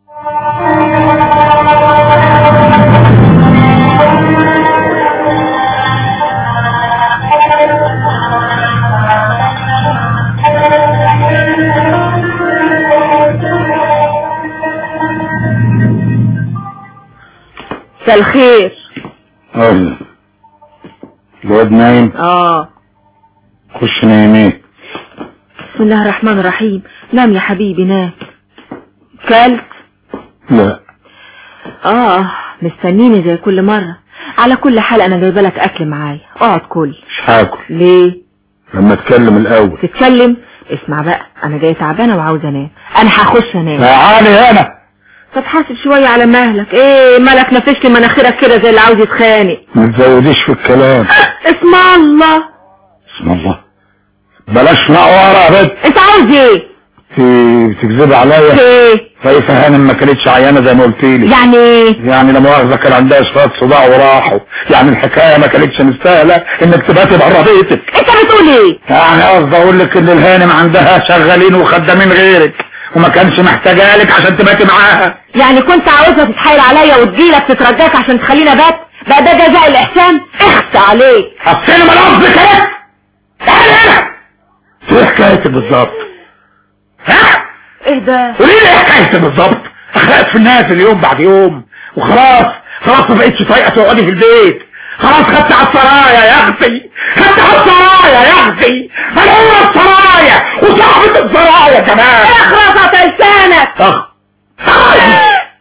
مساء الخير اهلا الواد نايم اه خش نايمين بسم الله الرحمن الرحيم نام يا حبيبي نام كلت لا اه مستنيني زي كل مرة على كل حال انا جايبه لك اكل معايا اقعد كل مش هاكل ليه لما اتكلم الاول تتكلم اسمع بقى انا جاي تعبانه وعاوزه انام انا هخش انام تعالي هنا طب حاسب شويه على مهلك ايه مالك نفش لي مناخيرك كده زي اللي عاوز يتخانق ما تزوديش في الكلام اسم الله اسم الله بلاش نقوارة يا بنت انت عاوز ايه انت بتكذبي عليا ايه رئيسة هانم ما كانتش عيانة زي ما قلت لي يعني ايه يعني لا مؤاخذة كان عندها شوية صداع وراحوا يعني الحكاية ما كانتش مستاهلة انك تباتي بره بيتك انت بتقول ايه يعني قصدي اقول لك ان الهانم عندها شغالين وخدامين غيرك وما كانش محتاجة لك عشان تباتي معاها يعني كنت عاوزها تتحايل عليا وتجيلك تترجاك عشان تخلينا بات بقى ده جزاء الاحسان اخس عليك حسين ما لفظك ايه تعالى هنا ايه حكايتك بالظبط ها ايه ده قولي لي ايه حكايتك بالظبط اخلاقك في الناس اليوم بعد يوم وخلاص خلاص ما بقتش طايقه تقعدي في البيت خلاص خدت على السرايا يا اختي خدت على السرايا يا اختي انا هو السرايا وصاحبة السرايا كمان اخرس لسانك اخ تعالي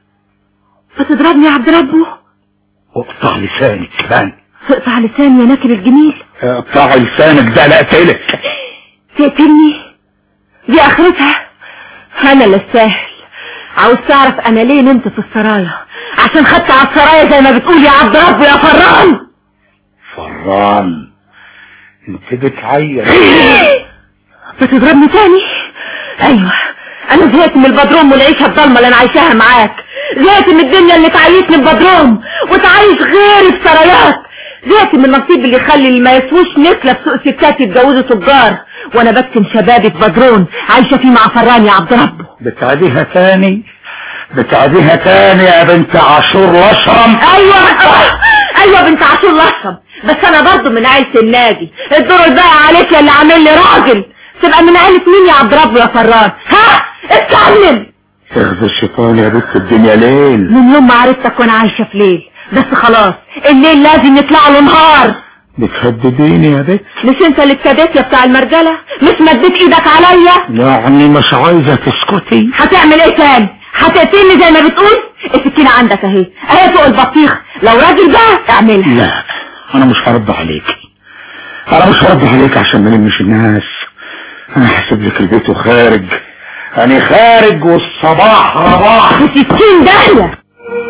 بتضربني يا عبد ربه واقطع لسانك كمان تقطع لساني يا ناكل الجميل اقطع لسانك ده لا اقتلك تقتلني دي اخرتها انا اللي الساهل عاوز تعرف انا ليه نمت في السرايا عشان خدت على السرايا زي ما بتقول يا عبد ربه يا فران فران انت بتعير بتضربني تاني ايوه انا زهقت من البدروم والعيشه الضلمه اللي انا عايشاها معاك زهقت من الدنيا اللي تعيشني ببدروم وتعيش غيري في سرايات زهقت من النصيب اللي يخلي اللي ما يسووش نكله في سوق ستات يتجوزوا تجار وانا بكتم شبابي في بدرون عايشه فيه مع فران يا عبد ربه بتعديها تاني بتعديها تاني يا بنت عاشور الاشرم ايوه ايوه بنت عاشور الاشرم بس انا برضه من عيلة النادي الدور الباقي عليك يا اللي عامل لي راجل تبقى من عيلة مين يا عبد ربه يا فران ها اتكلم اخذ الشيطان يا بنت الدنيا ليل من يوم ما عرفتك وانا عايشة في ليل بس خلاص الليل لازم يطلع له نهار بتهدديني يا بنت مش انت اللي ابتديت يا بتاع المرجلة مش مديت ايدك عليا يعني مش عايزة تسكتي هتعمل ايه تاني هتقتلني زي ما بتقول السكينة عندك اهي اهي فوق البطيخ لو راجل بقى اعملها لا انا مش هرد عليك انا مش هرد عليك عشان ما نلمش الناس انا هسيب لك البيت وخارج انا خارج والصباح رباح في ستين داهية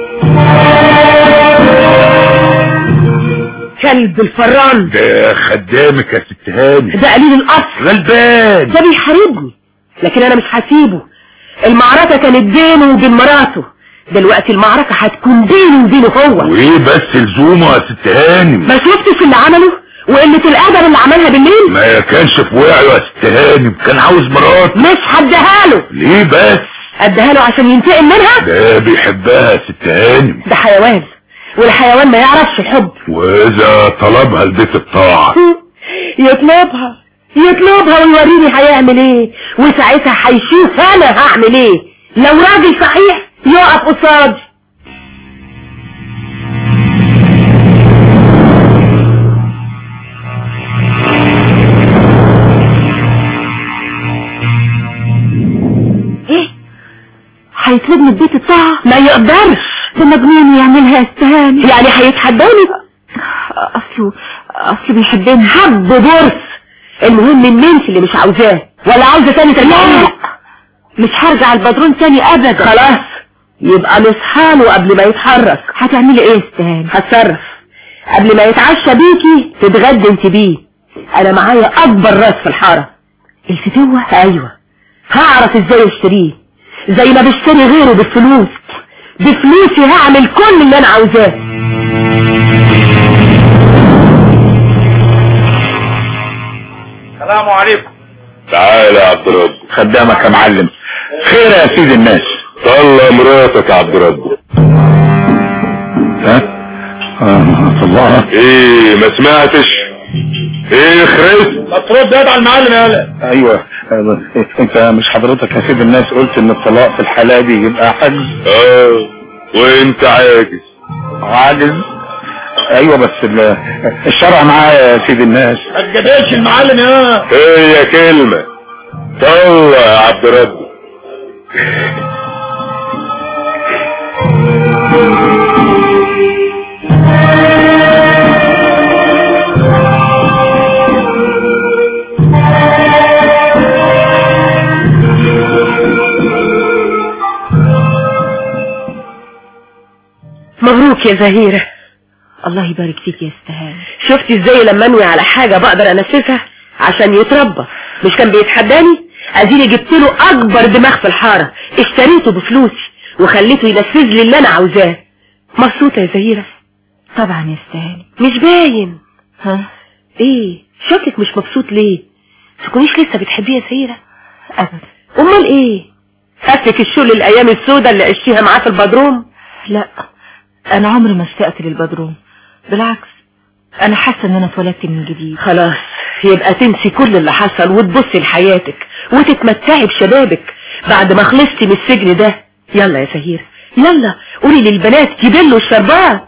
كلب الفران ده خدامك يا ست هاني ده قليل الاصل غلبان ده بيحاربني لكن انا مش هسيبه المعركة كانت بينه وبين مراته دلوقتي المعركة هتكون بيني وبينه هو وايه بس لزومه يا ست هاني ما شفتش اللي عمله وقلة الادب اللي عملها بالليل ما كانش في وعيه يا ست هاني كان عاوز مرات مش هديها له ليه بس اديها له عشان ينتقم منها ده بيحبها يا ست هاني ده حيوان والحيوان ما يعرفش الحب واذا طلبها البيت الطاعة يطلبها يطلبها ويوريني هيعمل ايه وساعتها هيشوف انا هعمل ايه لو راجل صحيح يقف قصادي ايه هيطلبني البيت الطاعة ما يقدرش ده مجنون يعملها استهاني يعني هيتحداني اصله اصله بيحبني حب بورس المهم النمس اللي مش عاوزاه ولا عاوزة تاني ترجعني مش هرجع البدرون تاني ابدا خلاص يبقى نصحى له قبل ما يتحرك هتعملي ايه استهاني هتصرف قبل ما يتعشى بيكي تتغدى انت بيه انا معايا اكبر راس في الحارة الفتوة ايوه هعرف ازاي اشتريه زي ما بشتري غيره بالفلوس بفلوسي هعمل كل اللي انا عاوزاه السلام عليكم تعالى يا عبد الرب خدامك يا معلم خير يا سيد الناس طلع مراتك يا عبد الرب ها آه الله ايه ما سمعتش ايه خريس ما ترد يد على المعلم يا ولد ايوه أيوة. انت مش حضرتك يا سيد الناس قلت ان الطلاق في الحالة دي يبقى حجز اه وانت عاجز عاجز ايوه بس ال- الشرع معايا يا سيد الناس ما تجادلش المعلم يا هي كلمة طلع يا عبد ربي مبروك يا زهيرة الله يبارك فيك يا استهان شفتي ازاي لما انوي على حاجة بقدر انفذها عشان يتربى مش كان بيتحداني اديني جبت له اكبر دماغ في الحارة اشتريته بفلوسي وخليته ينفذ لي اللي انا عاوزاه مبسوطة يا زهيرة طبعا يا استهان مش باين ها ايه شكلك مش مبسوط ليه تكونيش لسه بتحبيه يا زهيرة ابدا امال ايه فاتك الشغل الايام السوداء اللي عشتيها معاه في البدروم لا انا عمري ما اشتقت للبدروم بالعكس انا حاسه ان انا اتولدت من جديد خلاص يبقى تنسي كل اللي حصل وتبصي لحياتك وتتمتعي بشبابك بعد ما خلصتي من السجن ده يلا يا سهير يلا قولي للبنات يبلوا الشربات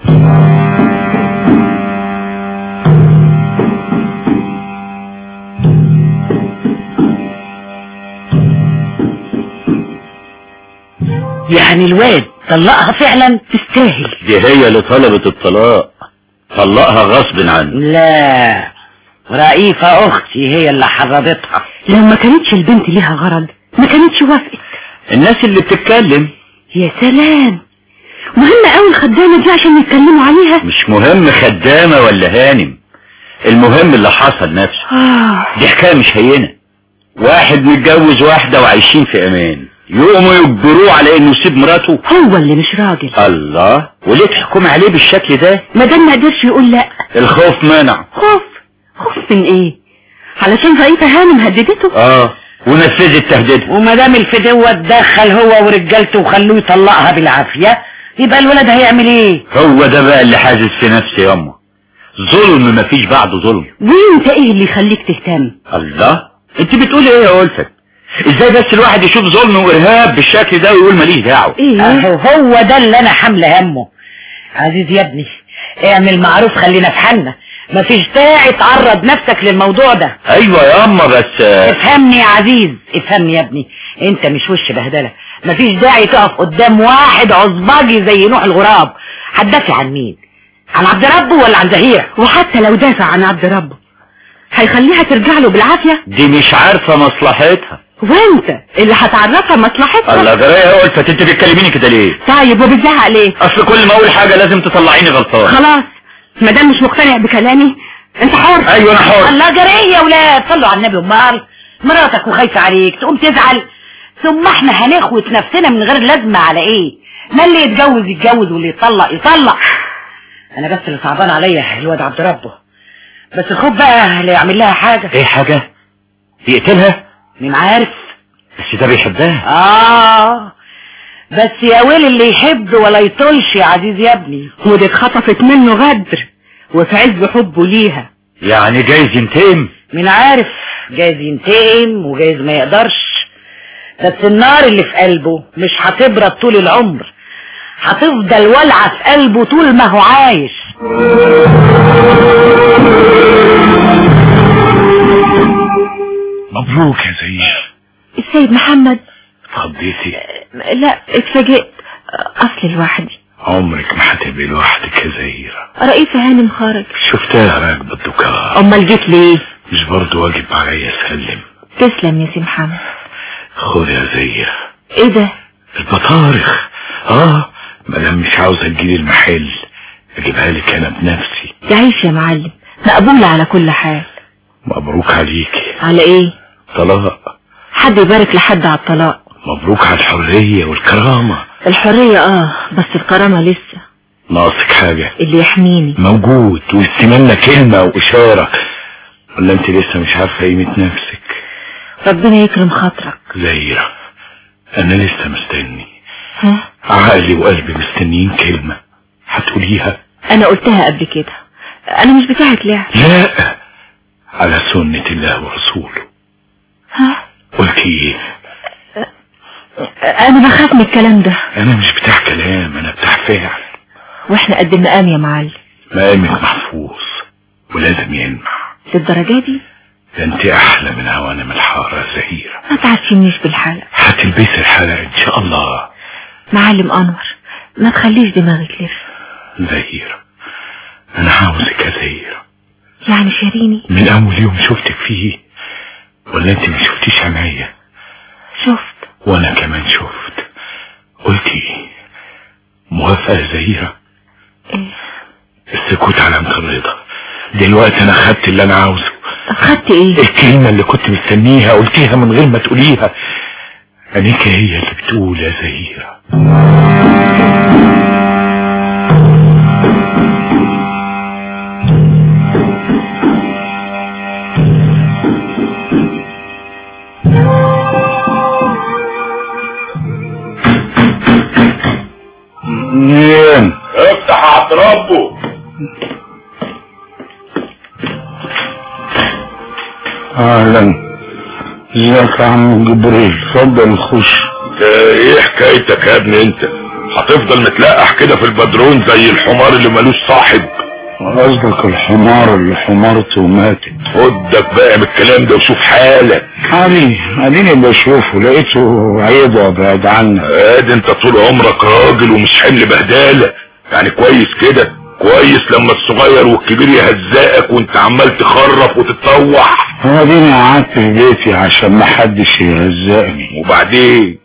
يعني الواد طلقها فعلا تستاهل دي هي اللي طلبت الطلاق طلقها غصب عنه لا رئيفة اختي هي اللي حرضتها لو ما كانتش البنت ليها غرض ما كانتش وافقت الناس اللي بتتكلم يا سلام مهمة قوي الخدامة دي عشان يتكلموا عليها مش مهم خدامة ولا هانم المهم اللي حصل نفسه آه. دي حكاية مش هينة واحد متجوز واحدة وعايشين في امان يقوموا يجبروه على انه يسيب مراته هو اللي مش راجل الله وليه تحكم عليه بالشكل ده ما دام ما قدرش يقول لا الخوف منع خوف خوف من ايه علشان رئيفة هانم هددته اه ونفذت تهديدها وما دام الفدوة اتدخل هو ورجالته وخلوه يطلقها بالعافية يبقى الولد هيعمل ايه هو ده بقى اللي حاسس في نفسي ياما ظلم مفيش بعده ظلم وانت ايه اللي يخليك تهتم الله انت بتقولي ايه يا ألفت ازاي بس الواحد يشوف ظلم وارهاب بالشكل ده ويقول ماليش دعوه ايه اهو هو ده اللي انا حامله همه عزيز يا ابني اعمل معروف خلينا في حالنا مفيش داعي تعرض نفسك للموضوع ده ايوه ياما بس آه، افهمني يا عزيز افهمني يا ابني انت مش وش بهدله مفيش داعي تقف قدام واحد عصباجي زي نوح الغراب هتدافع عن مين عن عبد ربه ولا عن زهيره وحتى لو دافع عن عبد ربه هيخليها ترجع له بالعافية دي مش عارفه مصلحتها وانت اللي هتعرفها مصلحتها الله جرايه يا ألفت انت بتكلميني كده ليه طيب وبتزعق ليه اصل كل ما اقول حاجه لازم تطلعيني غلطان خلاص ما دام مش مقتنع بكلامي انت حر ايوه انا حر الله جريه يا ولاد صلوا على النبي امال مراتك وخايفه عليك تقوم تزعل ثم احنا هنخوت نفسنا من غير لازمه على ايه ما اللي يتجوز يتجوز واللي يطلق يطلق انا بس اللي صعبان عليا الواد عبد ربه بس الخوف بقى اللي يعمل لها حاجه ايه حاجه يقتلها مين عارف بس ده بيحبها اه بس يا ويل اللي يحب ولا يطولش يا عزيز يا ابني ودي اتخطفت منه غدر وفي عز حبه ليها يعني جايز ينتقم مين عارف جايز ينتقم وجايز ما يقدرش بس النار اللي في قلبه مش هتبرد طول العمر هتفضل والعة في قلبه طول ما هو عايش مبروك يا زهير السيد محمد اتخضيتي لا اتفاجئت اصل لوحدي عمرك ما هتبقي لوحدك يا زهيرة رئيس هانم خارج شفتها راكبة الدكار امال جيت ليه مش برضه واجب عليا اسلم تسلم يا سي محمد خد يا زهيرة ايه ده البطارخ اه مادام مش عاوزة تجيلي المحل اجيبها لك انا بنفسي تعيش يا معلم مقبولة على كل حال مبروك عليكي على ايه طلاق حد يبارك لحد على الطلاق مبروك على الحرية والكرامة الحرية اه بس الكرامة لسه ناقصك حاجة اللي يحميني موجود واستمالنا كلمة وإشارة ولا انت لسه مش عارفة قيمة نفسك ربنا يكرم خاطرك زهيرة انا لسه مستني ها عقلي وقلبي مستنيين كلمة هتقوليها انا قلتها قبل كده انا مش بتاعت لعب لا على سنة الله ورسوله ها قلتي ايه انا بخاف من الكلام ده انا مش بتاع كلام انا بتاع فعل واحنا قد المقام يا معلم مقامك محفوظ ولازم يلمع للدرجة دي ده انت احلى من هوانم الحارة يا زهيرة ما تعشمنيش بالحلق هتلبسي الحلقة ان شاء الله معلم انور ما تخليش دماغي تلف زهيرة انا عاوزك يا زهيرة يعني شاريني من اول يوم شفتك فيه ولا انت ما شفتيش عينيا شفت وانا كمان شفت قلتي ايه موافقة يا زهيرة إيه؟ السكوت علامة الرضا دلوقتي انا خدت اللي انا عاوزه طب خدت ايه الكلمة اللي كنت مستنيها قلتيها من غير ما تقوليها عينيك هي اللي بتقول يا زهيرة مين افتح يا عبد ربه اهلا ازيك يا عم جبريل اتفضل خش ده ايه حكايتك يا ابني انت هتفضل متلقح كده في البدرون زي الحمار اللي ملوش صاحب قصدك الحمار اللي حمارته وماتت خدك بقى من الكلام ده وشوف حالك علي اديني بشوفه لقيته عيب وابعد عنك ادي انت طول عمرك راجل ومش حمل بهدالة يعني كويس كده كويس لما الصغير والكبير يهزقك وانت عمال تخرف وتتطوح هو اديني قعدت في بيتي عشان ما حدش يهزقني وبعدين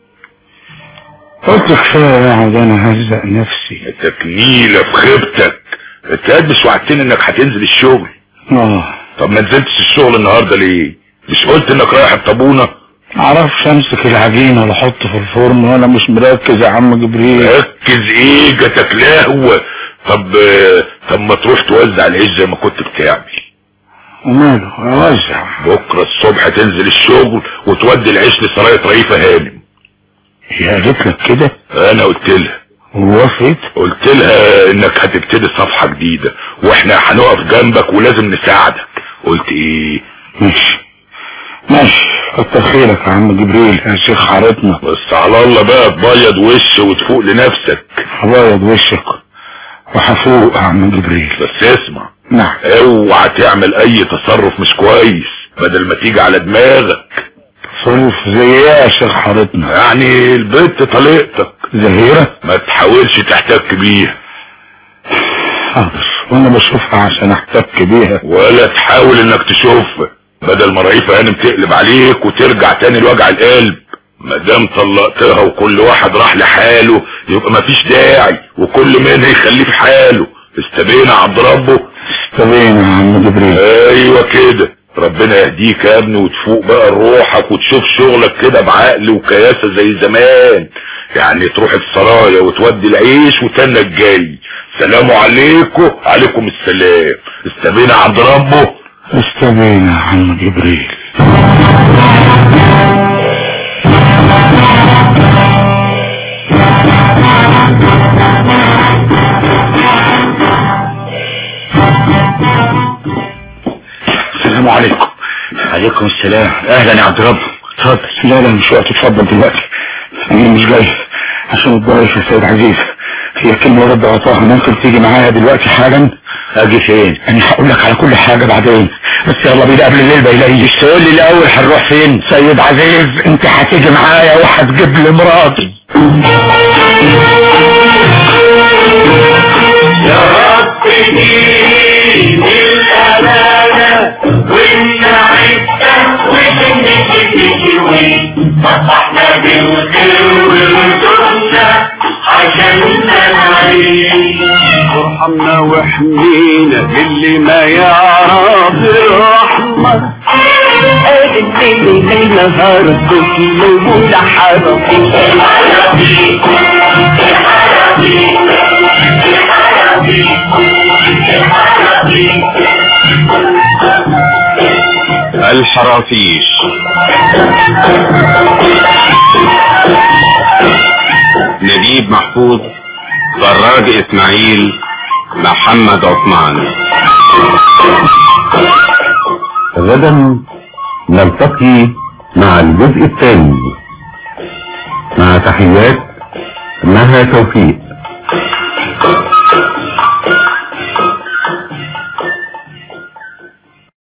قلت كفايه اقعد انا هزق نفسي تكنيلة في خيبتك انت قد مش وعدتني انك هتنزل الشغل اه طب ما نزلتش الشغل النهارده ليه مش قلت انك رايح الطابونه معرفش امسك العجينه ولا احطه في الفرن وانا مش مركز يا عم جبريل ركز ايه جاتك لهوة طب طب ما تروح توزع العيش زي ما كنت بتعمل وماله اوزع بكره الصبح تنزل الشغل وتودي العيش لسراية رئيفة هانم هي قالت لك كده انا قلت لها ووافقت قلت لها انك هتبتدي صفحة جديدة واحنا هنقف جنبك ولازم نساعدك قلت ايه ماشي ماشي كتر خيرك يا عم جبريل يا شيخ حارتنا بس على الله بقى تبيض وش وتفوق لنفسك هبيض وشك وهفوق يا عم جبريل بس اسمع نعم اوعى تعمل اي تصرف مش كويس بدل ما تيجي على دماغك صرف زي ايه يا شيخ حارتنا يعني البنت طليقتك زهيرة ما تحاولش تحتك بيها حاضر وانا بشوفها عشان احتك بيها ولا تحاول انك تشوفها بدل ما رئيفة هانم تقلب عليك وترجع تاني لوجع القلب ما دام طلقتها وكل واحد راح لحاله يبقى مفيش داعي وكل منها يخليه في حاله استبينا عبد ربه استبينا يا عم جبريل ايوه كده ربنا يهديك يا ابني وتفوق بقى لروحك وتشوف شغلك كده بعقل وكياسة زي زمان يعني تروح السرايا وتودي العيش وتنك جاي سلام عليكم عليكم السلام استبينا عند ربه استبينا يا عم جبريل السلام عليكم عليكم السلام اهلا يا عبد رب اتفضل لا لا مش وقت اتفضل دلوقتي انا مش جاي عشان الضيف يا سيد عزيز هي كلمة ورد عطاها ممكن تيجي معايا دلوقتي حالا اجي فين انا هقول لك على كل حاجة بعدين بس يلا بينا قبل الليل ما يلاقيش تقول لي الاول هنروح فين سيد عزيز انت هتيجي معايا وهتجيب لي مراتي يا رب دين الأمانة وإن عدتك وإنك تشوي صبحنا بالخير والجنة عشان نعيش ارحمنا واحمينا اللي ما يعرف الرحمة اللي من نهار الطفل ولا حرفي الحرفي الحرفي الحرافيش نجيب محفوظ فراج اسماعيل محمد عثمان غدا نلتقي مع الجزء الثاني مع تحيات مها توفيق